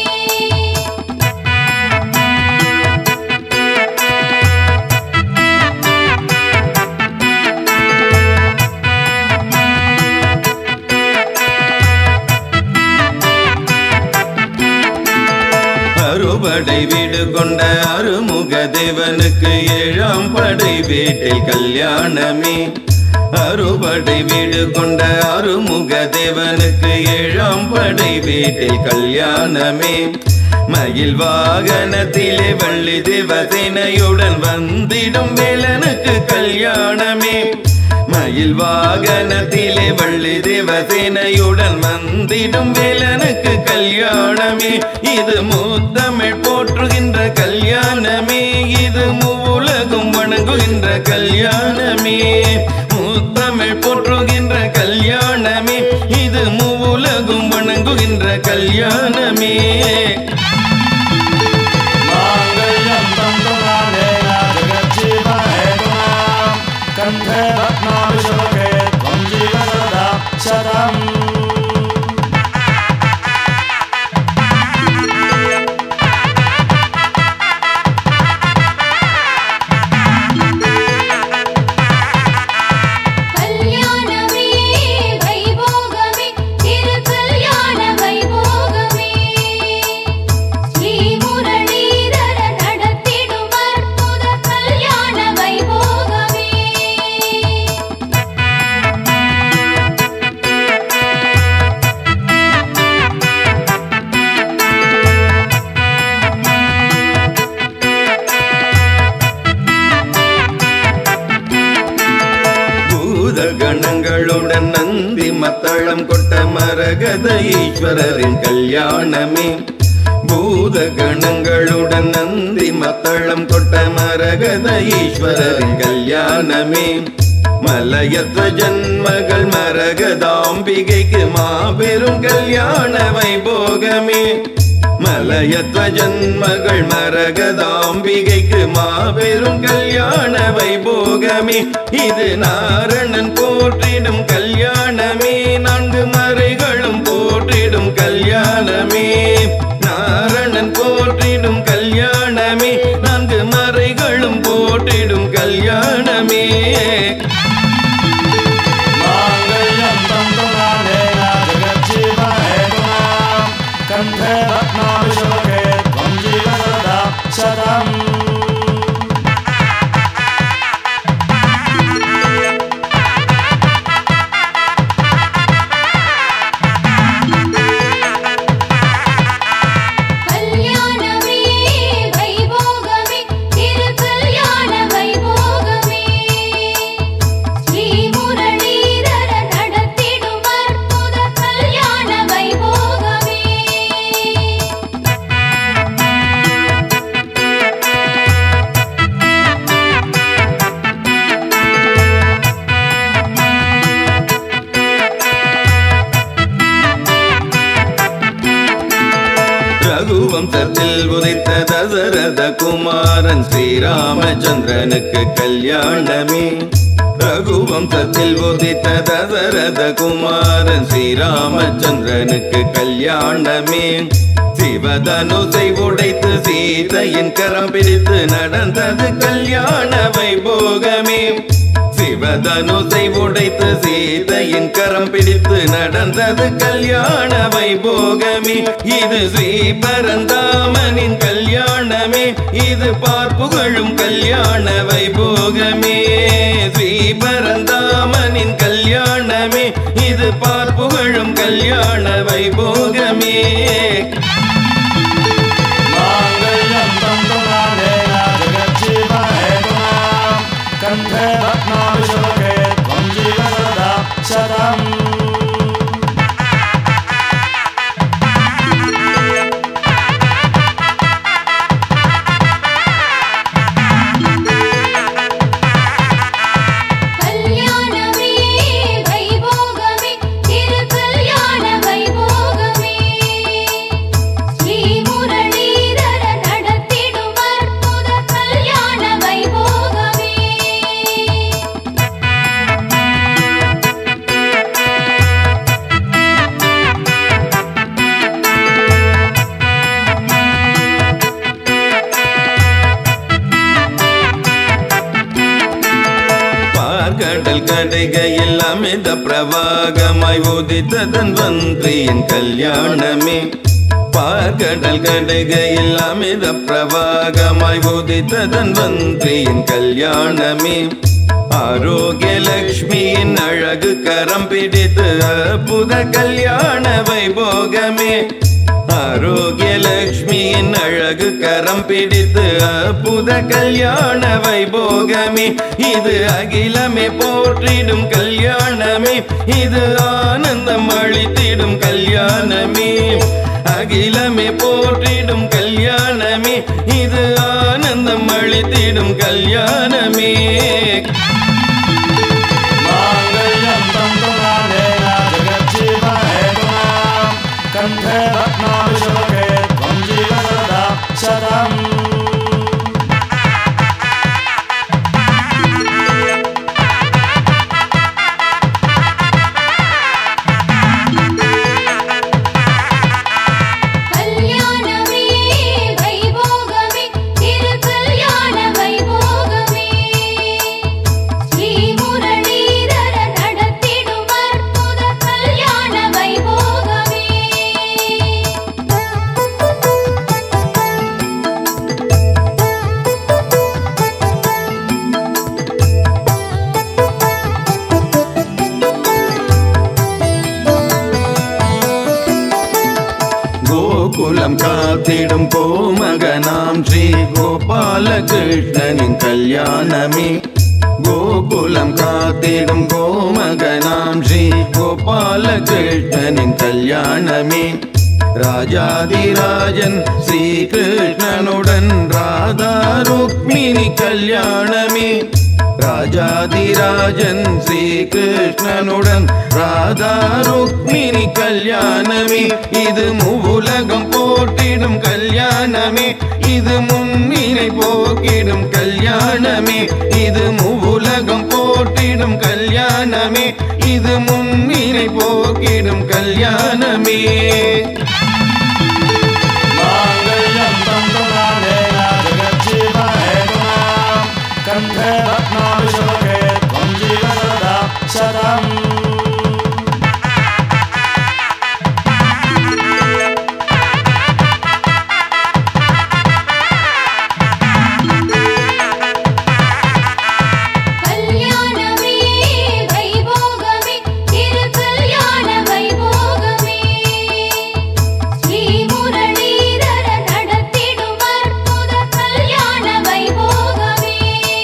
அறுபடை வீடு கொண்ட அருமுக தேவனுக்கு ஏழாம் படை வீட்டில் கல்யாணமே அறுபடை வீடு கொண்ட அருமுக தேவனுக்கு ஏழாம் படை வீட்டில் கல்யாணமே மயில் வாகனத்திலே வள்ளி தேவசேனையுடன் வந்திடும் வேலனுக்கு கல்யாணமே மயில் வாகனத்திலே வள்ளி தேவசேனையுடன் வந்திடும் வேலனுக்கு கல்யாணமே இது முத்தமிழ் போற்றுகின்ற கல்யாணமே இது மூலகும் வணங்குகின்ற கல்யாணமே முத்தமிழ் போற்றுகின்ற கல்யாணமே இது மூலகும் வணங்குகின்ற கல்யாணமே माङ्गल्यं तन्तुनानेन जगज्जीवहेतुनां कण्ठे रत्नाभिषेके त्वं जीव सदा शतम् கல்யாணமே வைபோகமே திரு கல்யாண வைபோகமே ஸ்ரீ முரளிதர நடத்திடும் அற்புத கல்யாண வைபோகமே பூத கணங்களுடன் நந்தி மத்தளம் கொட்ட மரகத ஈஸ்வரரின் கல்யாணமே பூத கணங்களுடன் நந்தி மத்தளம் கொட்ட மரகத ஈஸ்வரரின் கல்யாணமே மலையத்வ ஜன்மகள் மரகதாம்பிகைக்கு மாபெரும் கல்யாண வைபோகமே மலையத்வ ஜன்மகள் மரகதாம்பிகைக்கு மாபெரும் கல்யாண வைபோகமே இது நாரணன் போற்றிடும் கல்யாணமே நான்கு மறைகளும் போற்றிடும் கல்யாணமே நாரணன் போற்றிடும் கல்யாணமே நான்கு மறைகளும் போற்றிடும் கல்யாணமே माङ्गल्यं तन्तुनानेन जगज्जीवहेतुनां कण्ठे रत्नाभिषेके त्वं जीव सदा शतम् கல்யாணமே வைபோகமே திரு கல்யாண வைபோகமே ஸ்ரீ முரளிதர நடத்திடும் அற்புத கல்யாண வைபோகமே ரகுவம்சத்தில் உதைத்த தசரத குமாரன் ஸ்ரீராமச்சந்திரனுக்கு கல்யாணமே ரகுவம்சத்தில் உதித்த தசரத குமாரன் ஸ்ரீராமச்சந்திரனுக்கு கல்யாணமே சிவதனுசை உடைத்து சீதையின் கரம் பிடித்து நடந்தது கல்யாண வைபோகமே சிவதனுசை உடைத்து சீதையின் கரம் பிடித்து நடந்தது கல்யாண வைபோகமே இது ஸ்ரீ பரந்தாமனின் கல்யாணமே இது பார்ப்புகழும் கல்யாண வைபோகமே ஸ்ரீ பரந்தாமனின் கல்யாணமே இது பார்ப்புகழும் கல்யாண வைபோகமே माङ्गल्यं तन्तुनानेन जगज्जीवहेतुना कण्ठे रत्नाभिषोके त्वं जीवसदा शतम् கல்யாணமே வைபோகமே திரு கல்யாண வைபோகமே ஸ்ரீ முரளீதர நடத்திடும் அற்புத கல்யாண வைபோகமே பார்க்கடல் கடைகையில் அமிர்த பிரவாகமாய் உதித்ததன் வந்தியின் கல்யாணமே பார்க்கடல் கடைகையில் அமிர்த பிரவாகமாய் உதித்ததன் வந்தியின் கல்யாணமே ஆரோக்கிய லக்ஷ்மியின் அழகு கரம் பிடித்து அற்புத கல்யாண வைபோகமே ஆரோக்கிய லக்ஷ்மியின் அழகு கரம் பிடித்து அற்புத கல்யாண வைபோகமே இது அகிலமே போற்றிடும் கல்யாணமே இது ஆனந்தம் அளித்திடும் கல்யாணமே அகிலமே போற்றிடும் கல்யாணமே இது ஆனந்தம் அளித்திடும் கல்யாணமே माङ्गल्यं तन्तुनानेन जगज्जीवहेतुना कण्ठे रत्नाभिषोके त्वं जीवसदा शतम् கல்யாணமே வைபோகமே திரு கல்யாண வைபோகமே ஸ்ரீ முரளீதர நடத்திடும் அற்புத கல்யாண வைபோகமே கோகுலம் காத்திடும் கோமகனாம் ஸ்ரீ கோபாலகிருஷ்ணனின் கல்யாணமே கோகுலம் காத்திடும் கோமகனாம் ஸ்ரீ கோபாலகிருஷ்ணனின் கல்யாணமே ராஜாதிராஜன் ஸ்ரீகிருஷ்ணனுடன் ராதா ருக்மிணி கல்யாணமே ராஜாதிராஜன் ஸ்ரீகிருஷ்ணனுடன் ராதா ருக்மிணி கல்யாணமே இது மூவுலகம் போற்றிடும் கல்யாணமே இது முன்னினை போக்கிடும் கல்யாணமே இது மூவுலகம் போற்றிடும் கல்யாணமே இது முன்னினை போக்கிடும் கல்யாணமே माङ्गल्यं तन्तुनानेन जगज्जीवहेतुना कण्ठे रत्नाभिषोके त्वं जीवसदा शतम् கல்யாணமே வைபோகமே திரு கல்யாண வைபோகமே ஸ்ரீ முரளீதர நடத்திடும் அற்புத கல்யாண வைபோகமே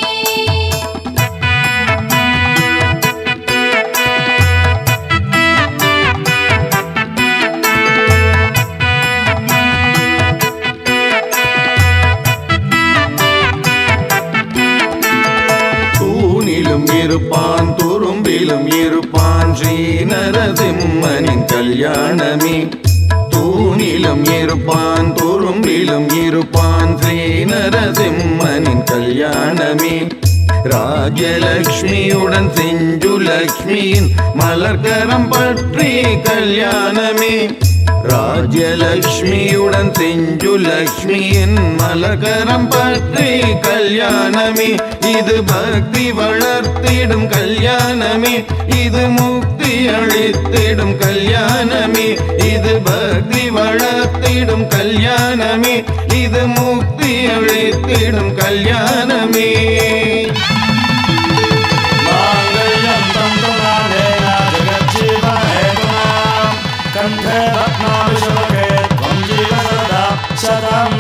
தூணிலும் இருப்பான் துரும்பிலும் இருப்பான் ஸ்ரீ நரசிம்மனின் கல்யாணமே தூணிலும் இருப்பான் துரும்பிலும் இருப்பான் ஸ்ரீ நரசிம்மனின் கல்யாணமே ராஜலக்ஷ்மியுடன் செஞ்சு லக்ஷ்மியின் மலர்கரம் பற்றி கல்யாணமே ராஜ்யலக்ஷ்மியுடன் செஞ்சுலக்ஷ்மியின் மலகரம் பற்றி கல்யாணமே இது பக்தி வளர்த்திடும் கல்யாணமே இது முக்தி அளித்திடும் கல்யாணமே இது பக்தி வளர்த்திடும் கல்யாணமே இது முக்தி அளித்திடும் கல்யாணமே माङ्गल्यं तन्तुनानेन जगज्जीवहेतुनां कण्ठे रत्नाभिषेके त्वं जीव सदा शतम्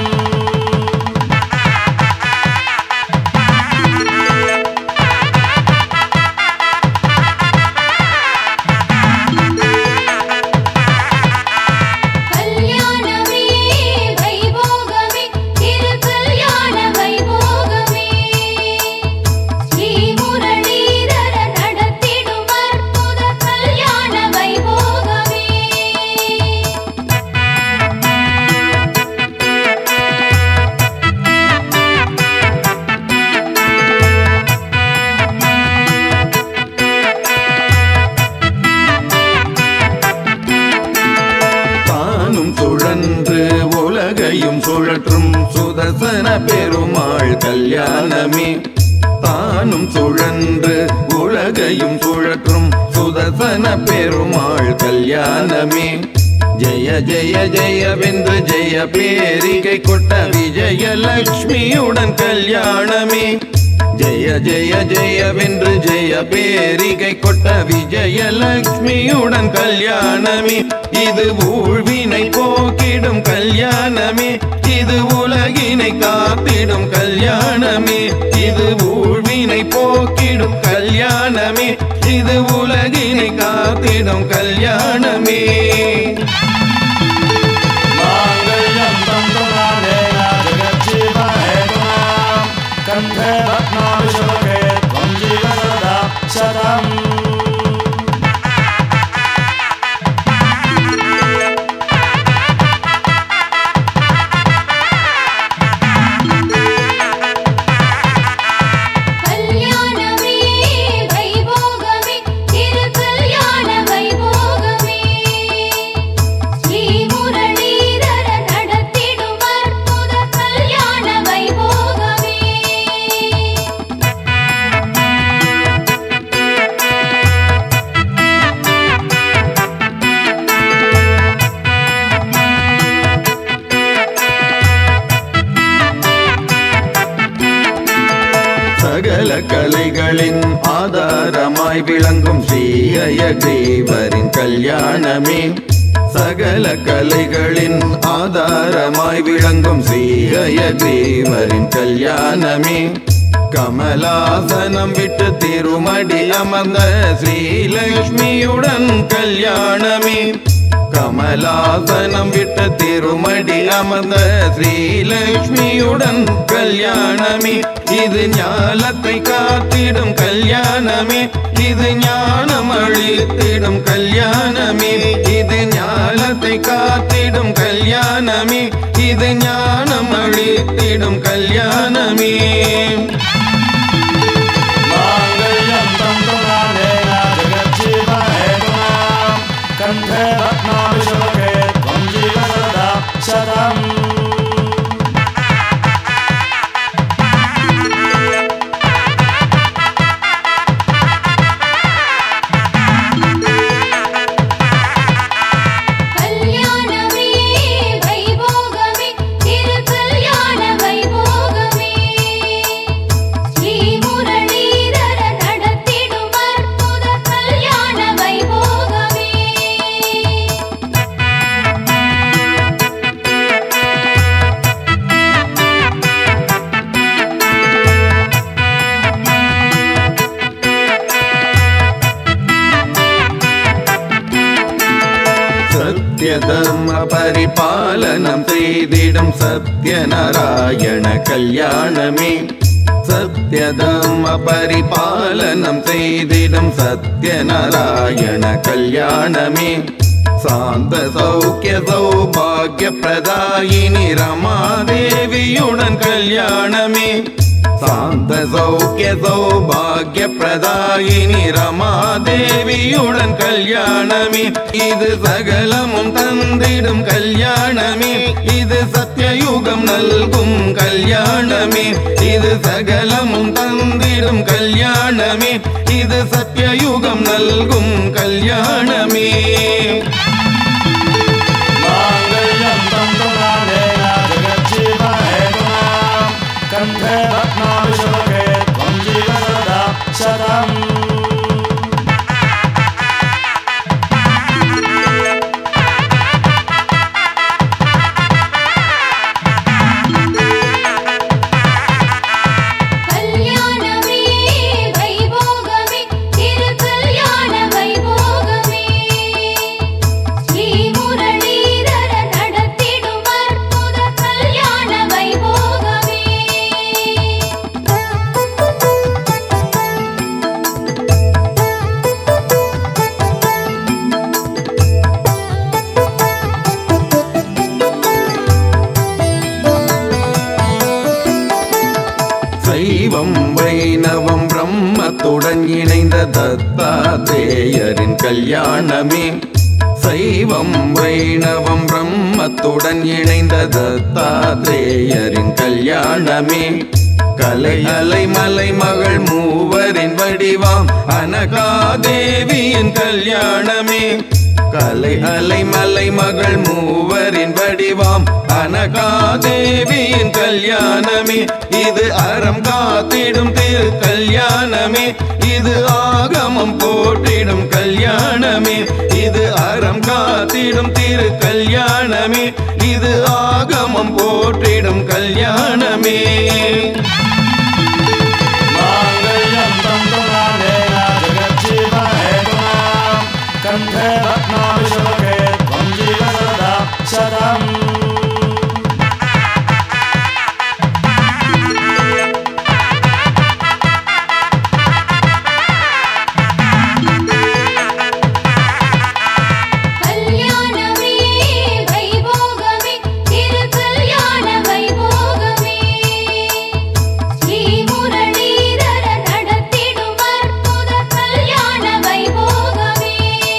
கல்யாணமே வைபோகமே திரு கல்யாண வைபோகமே ஸ்ரீ முரளீதர நடத்திடும் அற்புத கல்யாண வைபோகமே தானும் சுழன்று உலகையும் சுழற்றும் சுதர்சன பெருமாள் கல்யாணமே தானும் சுழன்று உலகையும் சுழற்றும் சுதர்சன பெருமாள் கல்யாணமே ஜெய ஜெய ஜெயவென்று ஜெய பேரிகை கொட்ட விஜயலட்சுமியுடன் கல்யாணமே ஜெய ஜெய ஜெயவென்று ஜெய பேரிகை கொட்ட விஜயலட்சுமியுடன் கல்யாணமே இது ஊழ்வினை போக்கிடும் கல்யாணமே இது உலகினை காத்திடும் கல்யாணமே இது ஊழ்வினை போக்கிடும் கல்யாணமே இது உலகினை காத்திடும் கல்யாணமே माङ्गल्यं तन्तुनानेन जगज्जीवहेतुनां कण्ठे रत्नाभिषेके त्वं जीव सदा शतम् கல்யாணமே வைபோகமே திரு கல்யாண வைபோகமே ஸ்ரீ முரளீதர நடத்திடும் அற்புத கல்யாண வைபோகமே சகல கலைகளின் ஆதாரமாய் விளங்கும் ஸ்ரீஹயக்ரீவரின் கல்யாணமே சகல கலைகளின் ஆதாரமாய் விளங்கும் ஸ்ரீஹயக்ரீவரின் கல்யாணமே கமலாசனம் விட்டு திருமடி அமர்ந்த ஸ்ரீலக்ஷ்மியுடன் கல்யாணமே கமலாசனம் விட்டு திருமடி அமர்ந்த ஸ்ரீலக்ஷ்மியுடன் கல்யாணமே இது ஞானத்தை காத்திடும் கல்யாணமே இது ஞானம் அளித்திடும் கல்யாணமே இது ஞானத்தை காத்திடும் கல்யாணமே இது ஞானம் அளித்திடும் கல்யாணமே माङ्गल्यं तन्तुनानेन जगज्जीवहेतुनां कण्ठे रत्नाभिषेके त्वं जीव सदा शतम् கல்யாணமே வைபோகமே திரு கல்யாண வைபோகமே ஸ்ரீ முரளீதர நடத்திடும் அற்புத கல்யாண வைபோகமே சத்ய தர்ம பரிபாலனம் செய்திடும் சத்யநாராயண கல்யாணமே சத்ய தர்ம பரிபாலனம் செய்திடும் சத்யநாராயண கல்யாணமே சாந்த சௌக்கிய சௌபாகிய பிரதாயினி ரமாதேவியுடன் கல்யாணமே சாந்த சௌக்கிய சௌபாகிய பிரதாயினி ரமாதேவியுடன் கல்யாணமே இது சகலமும் தந்திடும் கல்யாணமே இது சத்தியயுகம் நல்கும் கல்யாணமே இது சகலமும் தந்திடும் கல்யாணமே இது சத்தியயுகம் நல்கும் கல்யாணமே माङ्गल्यं तन्तुनानेन जगज्जीवहेतुना कण्ठे रत्नाभिषेके त्वं जीवसदा शतम् கல்யாணமே வைபோகமே திரு கல்யாண வைபோகமே ஸ்ரீ முரளீதர நடத்திடும் அற்புத கல்யாண வைபோகமே சைவம் வைணவம் பிரம்மத்துடன் இணைந்த தத்தாத்ரேயரின் கல்யாணமே சைவம் வைணவம் பிரம்மத்துடன் இணைந்த தத்தாத்ரேயரின் கல்யாணமே கலை அலை மலை மகள் மூவரின் வடிவாம் அனகாதேவியின் கல்யாணமே கலை அலை மலை மகள் மூவரின் வடிவாம் அனகாதேவியின் கல்யாணமே இது அறம் காத்திடும் திரு கல்யாணமே இது ஆகமம் போற்றிடும் கல்யாணமே இது அறம் காத்திடும் திரு கல்யாணமே இது ஆகமம் போற்றிடும் கல்யாணமே माङ्गल्यं तन्तुनानेन जगज्जीवहेतुना कण्ठे रत्नाभिषेके त्वं जीवसदा शतम् கல்யாணமே வைபோகமே திரு கல்யாண வைபோகமே ஸ்ரீ முரளீதர நடத்திடும் அற்புத கல்யாண வைபோகமே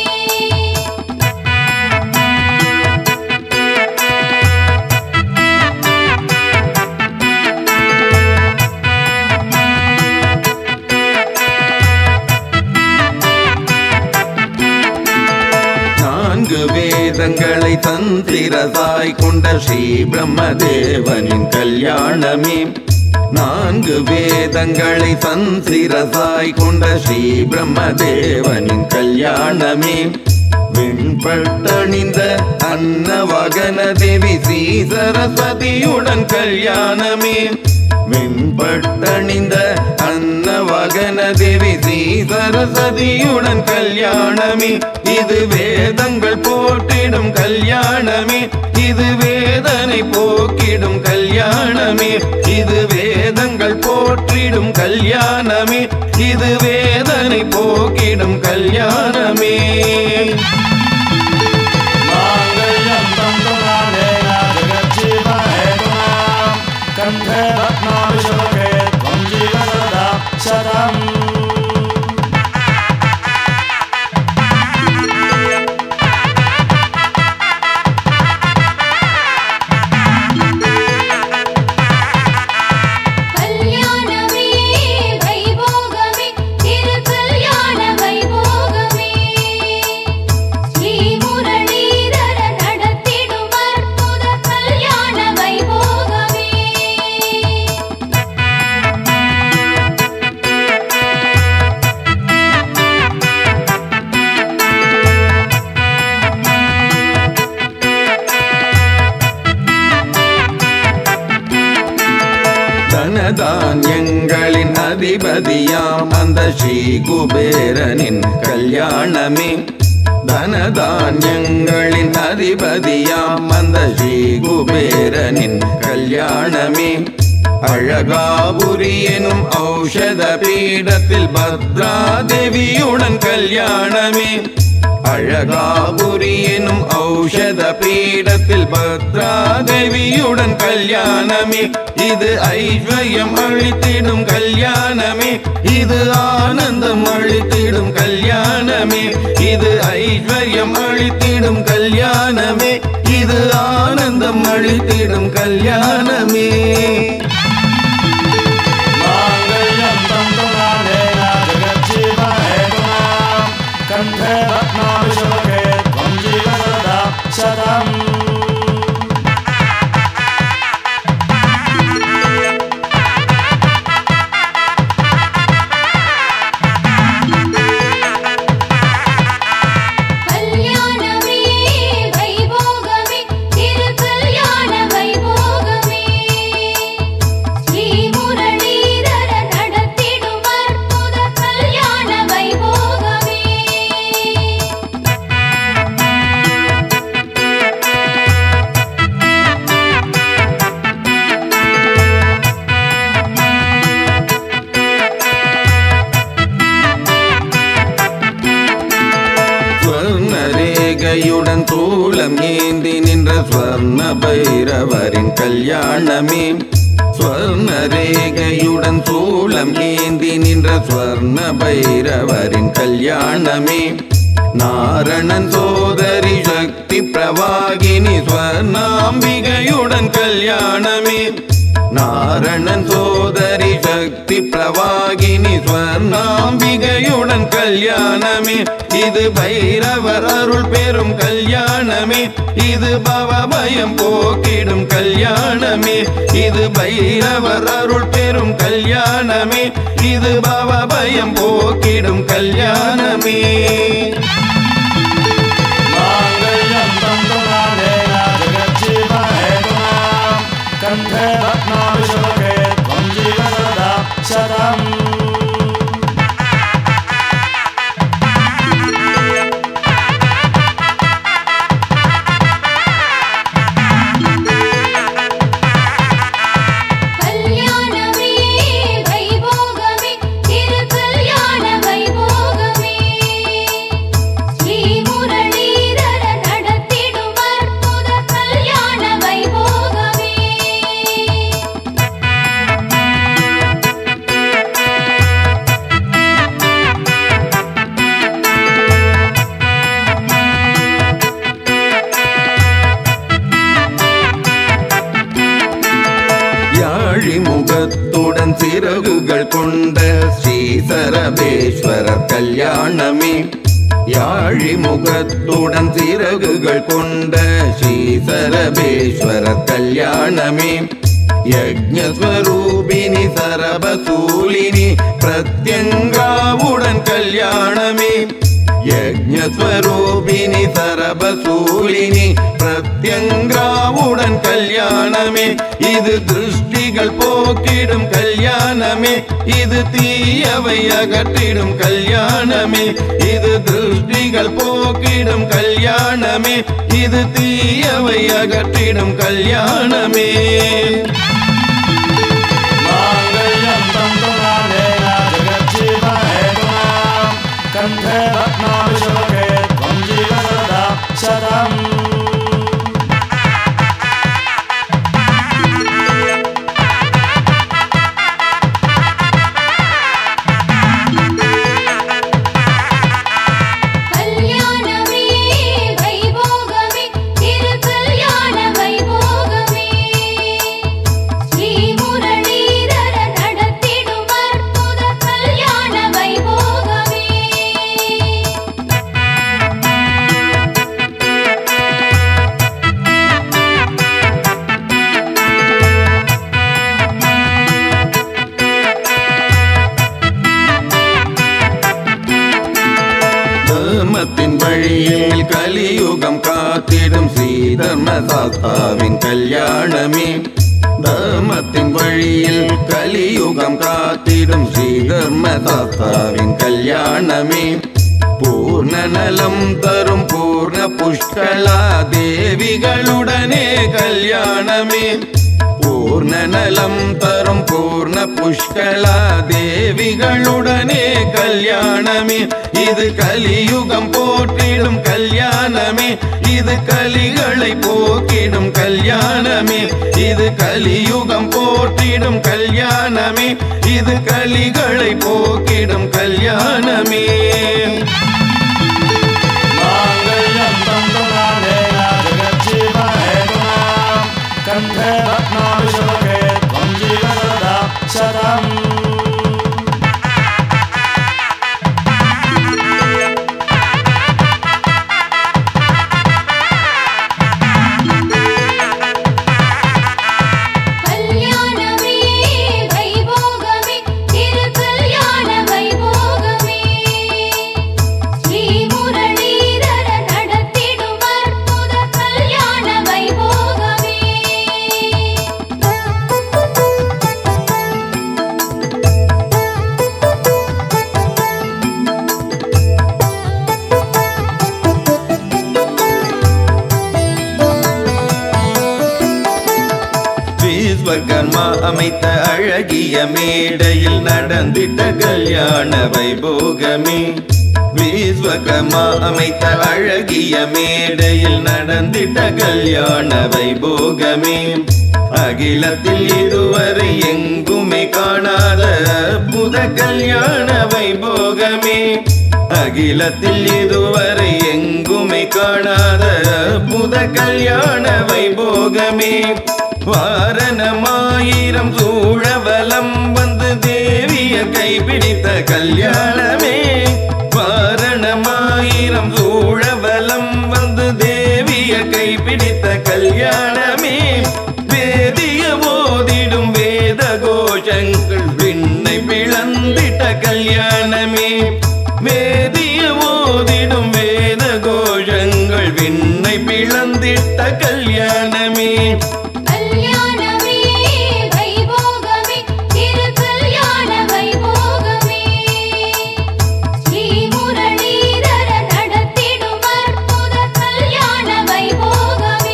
நான்கு வேதங்களை தந்திரதாய் கொண்ட ஸ்ரீ பிரம்மதேவனின் கல்யாணமே நான்கு வேதங்களை தந்திரதாய் கொண்ட ஸ்ரீ பிரம்மதேவனின் கல்யாணமே வெண்பட்டணிந்த அன்னவகன தேவி ஸ்ரீ சரஸ்வதியுடன் கல்யாணமே வெண்பட்டணிந்த அன்னவகன தேவி ஸ்ரீ சரஸ்வதியுடன் கல்யாணமே இது வேதங்கள் போற்றிடும் கல்யாணமே இது வேதனை போக்கிடும் கல்யாணமே இது வேதங்கள் போற்றிடும் கல்யாணமே இது வேதனை போக்கிடும் கல்யாணமே माङ्गल्यं तन्तुनानेन जगज्जीवहेतुना कण्ठे रत्नाभिषेके त्वं जीवसदा शतम् கல்யாணமே வைபோகமே திரு கல்யாண வைபோகமே ஸ்ரீ முரளீதர நடத்திடும் அற்புத கல்யாண வைபோகமே தனதான்யங்களின் அதிபதியாம் அந்த ஸ்ரீ குபேரனின் கல்யாணமே தனதான்யங்களின் அதிபதியாம் அந்த ஸ்ரீ குபேரனின் கல்யாணமே அழகாபுரி எனும் ஔஷத பீடத்தில் பத்ரா தேவியுடன் கல்யாணமே அழகாபுரி எனும் ஔஷத பீடத்தில் பத்ராதேவியுடன் கல்யாணமே இது ஐஸ்வர்யம் அளித்திடும் கல்யாணமே இது ஆனந்தம் அளித்திடும் கல்யாணமே இது ஐஸ்வர்யம் அளித்திடும் கல்யாணமே இது ஆனந்தம் அளித்திடும் கல்யாணமே माङ्गल्यं तन्तुनानेन जगज्जीवहेतुना कण्ठे रत्नाभिषेके त्वं जीव सदा शतम् கல்யாணமே வைபோகமே திரு கல்யாண வைபோகமே ஸ்ரீ முரளீதர நடத்திடும் அற்புத கல்யாண வைபோகமே ஸ்வர்ண ரேகையுடன் தூளம் ஏந்தி நின்ற ஸ்வர்ண பைரவரின் கல்யாணமே ஸ்வர்ண ரேகையுடன் தூளம் ஏந்தி நின்ற ஸ்வர்ண பைரவரின் கல்யாணமே நாரணன் சோதரி சக்தி பிரவாகினி ஸ்வர்ணாம்பிகையுடன் கல்யாணமே நாரணன் சோதரி சக்தி பிரவாகினி ஸ்வர்ணாம்பிகையுடன் கல்யாணமே இது பைரவர் அருள் பெறும் கல்யாணமே இது பவபயம் போக்கிடும் கல்யாணமே இது பைரவர் அருள் பெறும் கல்யாணமே இது பவபயம் போக்கிடும் கல்யாணமே माङ्गल्यं तन्तुनानेन जगज्जीवहेतुना कण्ठे रत्नाभिषेके त्वं जीव सदा शतम् கல்யாணமே வைபோகமே திரு கல்யாண வைபோகமே ஸ்ரீ முரளீதர நடத்திடும் அற்புத கல்யாண வைபோகமே யாழி முகத்துடன் சிறகுகள் கொண்ட ஸ்ரீசரபேஸ்வரர் கல்யாணமே யாழி முகத்துடன் சிறகுகள் கொண்ட ஸ்ரீசரபேஸ்வரர் கல்யாணமே யஜ்ஞஸ்வரூபிணி சரபசூலினி பிரத்யங்காவுடன் கல்யாணமே யஜ்ஞஸ்வரூபிணி சரபசூலினி பிரத்யங்காவுடன் கல்யாணமே இது திருஷ்டிகள் போக்கிடும் கல்யாணமே இது தீயவை அகற்றிடும் கல்யாணமே இது திருஷ்டிகள் போக்கிடும் கல்யாணமே இது தீயவை அகற்றிடும் கல்யாணமே माङ्गल्यं तन्तुनानेन जगज्जीवहेतुना कण्ठे रत्नाभिषेके त्वं जीव सदा शतम् கல்யாணமே வைபோகமே திரு கல்யாண வைபோகமே ஸ்ரீ முரளீதர நடத்திடும் அற்புத கல்யாண வைபோகமே தர்மத்தின் வழியில் கலியுகம் காத்திடும் ஸ்ரீதர்ம சாஸ்தாவின் கல்யாணமே தர்மத்தின் வழியில் கலியுகம் காத்திடும் ஸ்ரீதர்ம சாஸ்தாவின் கல்யாணமே பூர்ண நலம் தரும் பூர்ண புஷ்கலா தேவிகளுடனே கல்யாணமே பூர்ண நலம் தரும் பூர்ண புஷ்கலா தேவிகளுடனே கல்யாணமே இது கலியுகம் போற்றிடும் கல்யாணமே இது கலிகளை போக்கிடும் கல்யாணமே இது கலியுகம் போற்றிடும் கல்யாணமே இது கலிகளை போக்கிடும் கல்யாணமே माङ्गल्यं तन्तुनानेन जगज्जीवहेतुनां कण्ठे रत्नाभिषेके त्वं जीवसदा शतम् கல்யாணமே வைபோகமே திரு கல்யாண வைபோகமே ஸ்ரீ முரளீதர நடத்திடும் அற்புத கல்யாண வைபோகமே விஸ்வகர்மா அமைத்த அழகிய மேடையில் நடந்திட்ட கல்யாண வைபோகமே விஸ்வகர்மா அமைத்த அழகிய மேடையில் நடந்திட்ட கல்யாண வைபோகமே அகிலத்தில் இதுவரை எங்குமே காணாத புத கல்யாண வைபோகமே அகிலத்தில் இதுவரை எங்குமே காணாத புத கல்யாண வைபோகமே வாரணமாயிரம் சூழவலம் வந்து தேவிய கைப்பிடித்த கல்யாணமே வாரணமாயிரம் சூழவலம் வந்து தேவிய கைப்பிடித்த கல்யாணமே வேதிய ஓதிடும் வேத கோஷங்கள் விண்ணை பிளந்திட்ட கல்யாணமே வேதிய ஓதிடும் வேத கோஷங்கள் விண்ணை பிளந்திட்ட கல்யாணமே கல்யாணமே வைபோகமே திரு கல்யாண வைபோகமே ஸ்ரீ முரளீதர நடத்திடும் அற்புத கல்யாண வைபோகமே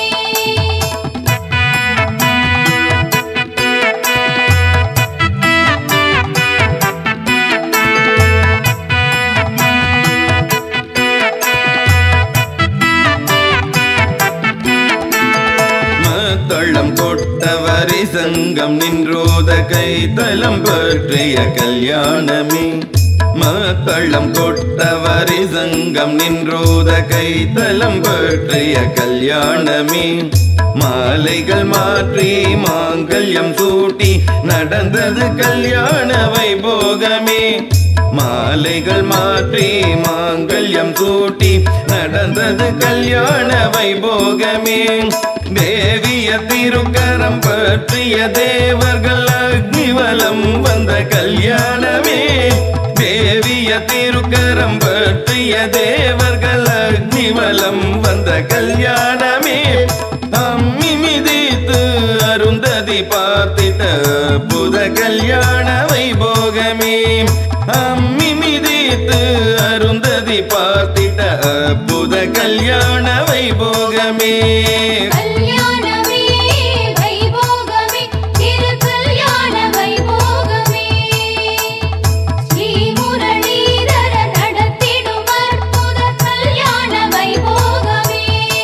மத்தளம் கொட்டவரை சங்கம் நின்றோத கைத்தலம் பற்றிய கல்யாணமே மத்தளம் கொட்டவரை சங்கம் நின்றோத கைத்தலம் பற்றிய கல்யாணமே மாலைகள் மாற்றி மாங்கல்யம் சூட்டி நடந்தது கல்யாண வைபோகமே மாலைகள் மாற்றி மாங்கல்யம் சூட்டி நடந்தது கல்யாண வைபோகமே தேவிய திருக்கரம் பற்றிய தேவர்கள் அக்னிவலம் வந்த கல்யாணமே தேவிய திருக்கரம் பற்றிய தேவர்கள் அக்னிவலம் வந்த கல்யாணமே அம்மி மிதித்து அருந்ததி பார்த்திட்ட புத கல்யாண வைபோகமே அம்மி மிதித்து அருந்ததி பார்த்திட்ட புத கல்யாண வைபோகமே கல்யாணமே வைபோகமே திரு கல்யாண வைபோகமே ஸ்ரீ முரளீதர நடத்திடும் அற்புத கல்யாண வைபோகமே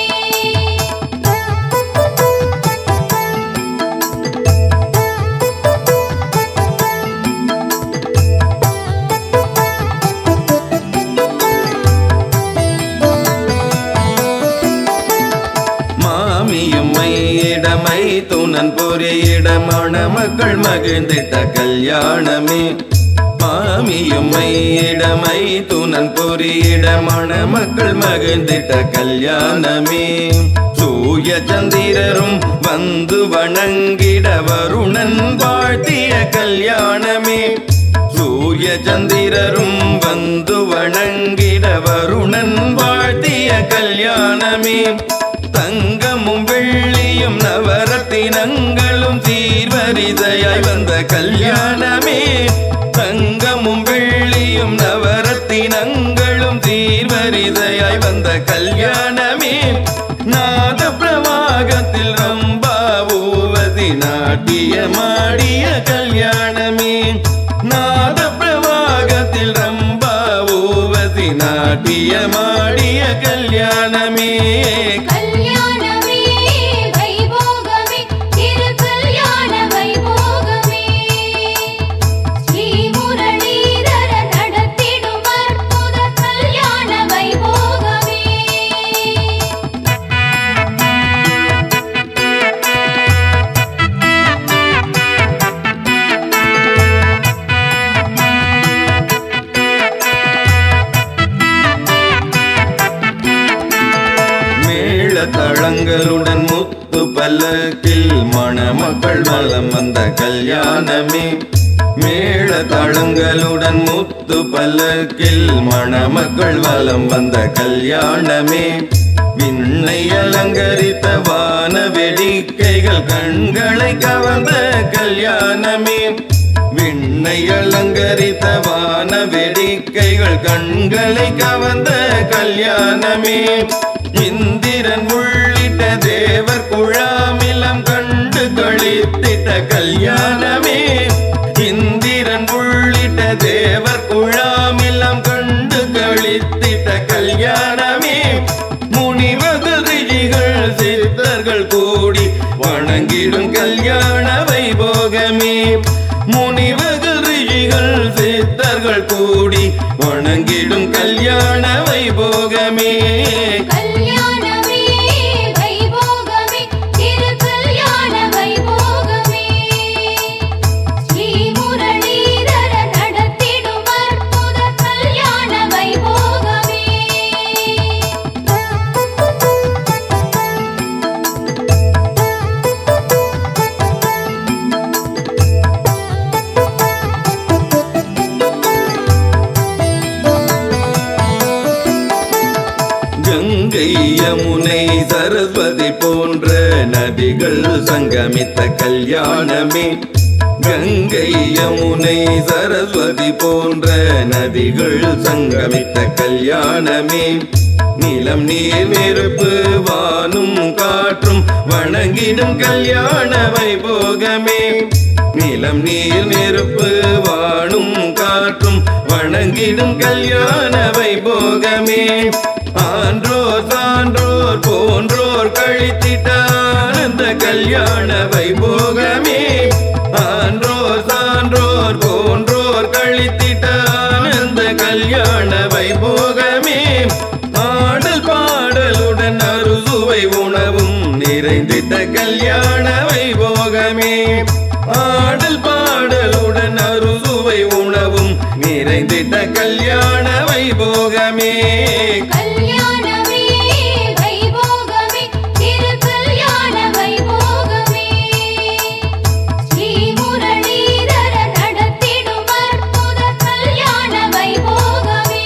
மாமியும் மையிடமை துணன் பொறியிடமான மக்கள் மகிழ்ந்திட்ட கல்யாணமே மாமியும் மையிடமை துணன் பொறியிடமான மக்கள் மகிழ்ந்திட்ட கல்யாணமே சூய சந்திரரும் வந்து வணங்கிட வருணன் வாழ்த்திய கல்யாணமே சூய சந்திரரும் வந்து வணங்கிட வருணன் வாழ்த்திய கல்யாணமே தங்கமும் வெள்ளியும் நவரத்தினங்களும் சீர்வரிசையாய் வந்த கல்யாணமே தங்கமும் வெள்ளியும் நவரத்தினங்களும் சீர்வரிசையாய் வந்த கல்யாணமே நாத பிரவாகத்தில் ரம்பா ஊவதி நாட்டியமாடிய கல்யாணம் மணமக்கள் வலம் வந்த கல்யாணமே மேள தாளங்களுடன் முத்து பல்லக்கில் மணமக்கள் வலம் வந்த கல்யாணமே விண்ணை அலங்கரித்த வான வெடிக்கைகள் கண்களை கவர்ந்த கல்யாணமே விண்ணை அலங்கரித்த வான வெடிக்கைகள் கண்களை கவர்ந்த கல்யாணமே இந்திரன் உள்ளிட்ட தேவர் குழாமிலம் கண்டு கழித்திட்ட கல்யாணமே இந்திரன் உள்ளிட்ட தேவர் குழாமிலம் கண்டு கழித்திட்ட கல்யாணமே முனிவர்கள் ரிஷிகள் சித்தர்கள் கூடி வணங்கிடும் கல்யாண வைபோகமே முனிவர்கள் ரிஷிகள் சித்தர்கள் கூடி வணங்கிடும் கல்யாண வைபோகமே கல்யாணமே வைபோகமே திரு கல்யாண வைபோகமே ஸ்ரீ முரளீதர நடத்திடும் அற்புத கல்யாண வைபோகமே கங்கை யமுனை சரஸ்வதி போன்ற நதிகள் சங்கமித்த கல்யாணமே கங்கை யமுனை சரஸ்வதி போன்ற நதிகள் சங்கமித்த கல்யாணமே நிலம் நீர் நெருப்பு வானும் காற்றும் வணங்கிடும் கல்யாண வைபோகமே நிலம் நீர் நெருப்பு வானும் காற்றும் வணங்கிடும் கல்யாண வைபோகமே ஆன்றோர் சான்றோர் போன்றோர் கழித்திட்டான் அந்த கல்யாண வைபோகமே ஆன்றோர் சான்றோர் போன்றோர் கழித்திட்டான் அந்த கல்யாண வைபோகமே ஆடல் பாடலுடன் அறுசுவை உணவும் நிறைந்திட்ட கல்யாண வைபோகமே ஆடல் பாடலுடன் அறுசுவை உணவும் நிறைந்திட்ட கல்யாண வைபோகமே கல்யாணமே வைபோகமே திரு கல்யாண வைபோகமே ஸ்ரீ முரளீதர நடத்திடும் அற்புத கல்யாண வைபோகமே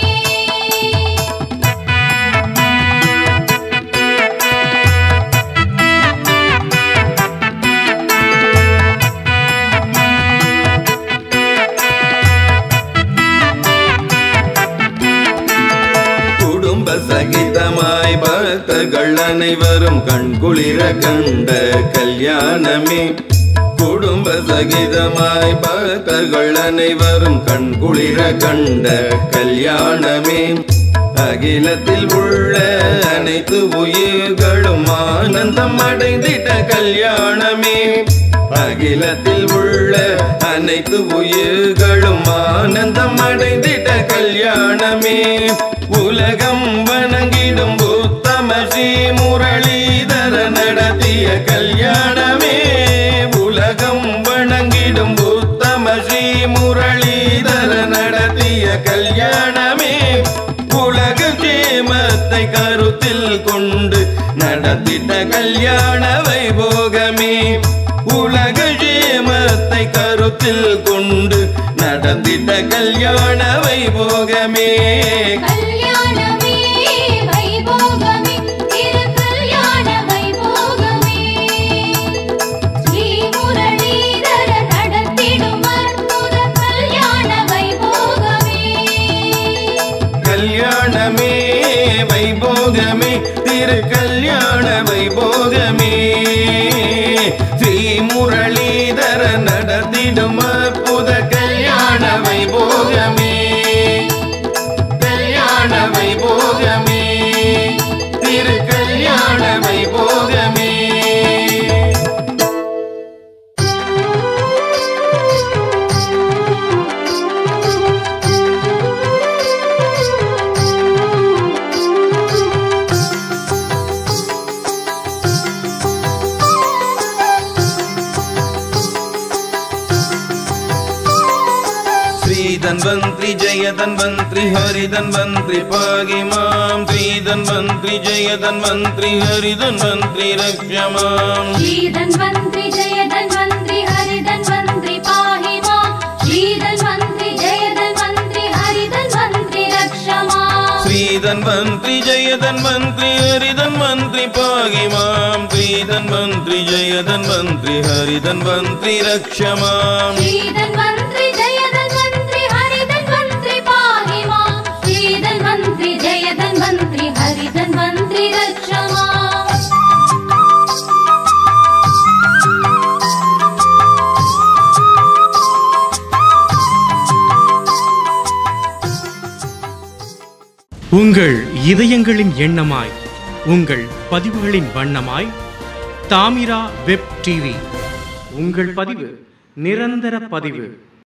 குடும்ப சகிதமாய் பக்தர்கள் அனைவரும் கண்குளிர கண்ட கல்யாணமே குடும்ப சகிதமாய் பக்தர்கள் அனைவரும் கண்குளிர கண்ட கல்யாணமே அகிலத்தில் உள்ள அனைத்து உயிர்களும் ஆனந்தம் அடைந்திட்ட கல்யாணமே அகிலத்தில் உள்ள அனைத்து உயிர்களும் ஆனந்தம் அடைந்திட்ட கல்யாணமே உலகம் வணங்கிடும் புத்தம ஸ்ரீ முரளிதர நடத்திய கல்யாணமே உலகம் வணங்கிடும் புத்தம ஸ்ரீ முரளிதர நடத்திய கல்யாணமே உலக கேமத்தை கருத்தில் கொண்டு நடத்திட்ட கல்யாண வைபோகமே உலக ஜேமத்தை கருத்தில் கொண்டு நடத்திட்ட கல்யாண வைபோகமே கல்யாணமே வைபோகமே திரு கல்யாண வைபோகமே ஸ்ரீ முரளீதர நடத்திடும் அற்புத கல்யாண வைபோகமே கல்யாணமே வைபோகமே திரு கல்யாண வைபோகமே ஸ்ரீ முரளிதர நடத்திடும் அற்புத கல்யாண வைபோகமே கல்யாண வைபோகமே திரு கல்யாண வைபோகமே श्रीधन्वन्त्रि जय धन्वन्त्रि हरिधन्वन्त्रि पाहि मां श्रीधन्वन्त्रि जय धन्वन्त्रि हरिधन्वन्त्रि रक्ष माम् श्री धन्वन्त्रि जय धन्वन्त्रि धन्वन्त्रि जय धन्वन्त्रि हरिधन्वन्त्रि पाहि मां श्रीधन्वन्त्रि जय धन्वन्त्रि हरिधन्वन्त्रि रक्ष माम् श्रीधन्वन्त्रि जय धन्वन्त्रि हरिधन्वन्त्रि पाहि माम् श्रीधन्वन्त्रि जय धन्वन्त्रि हरिधन्वन्त्रि रक्ष माम् உங்கள் இதயங்களின் எண்ணமாய் உங்கள் பதிவுகளின் வண்ணமாய் தாமிரா வெப் டிவி உங்கள் பதிவு நிரந்தர பதிவு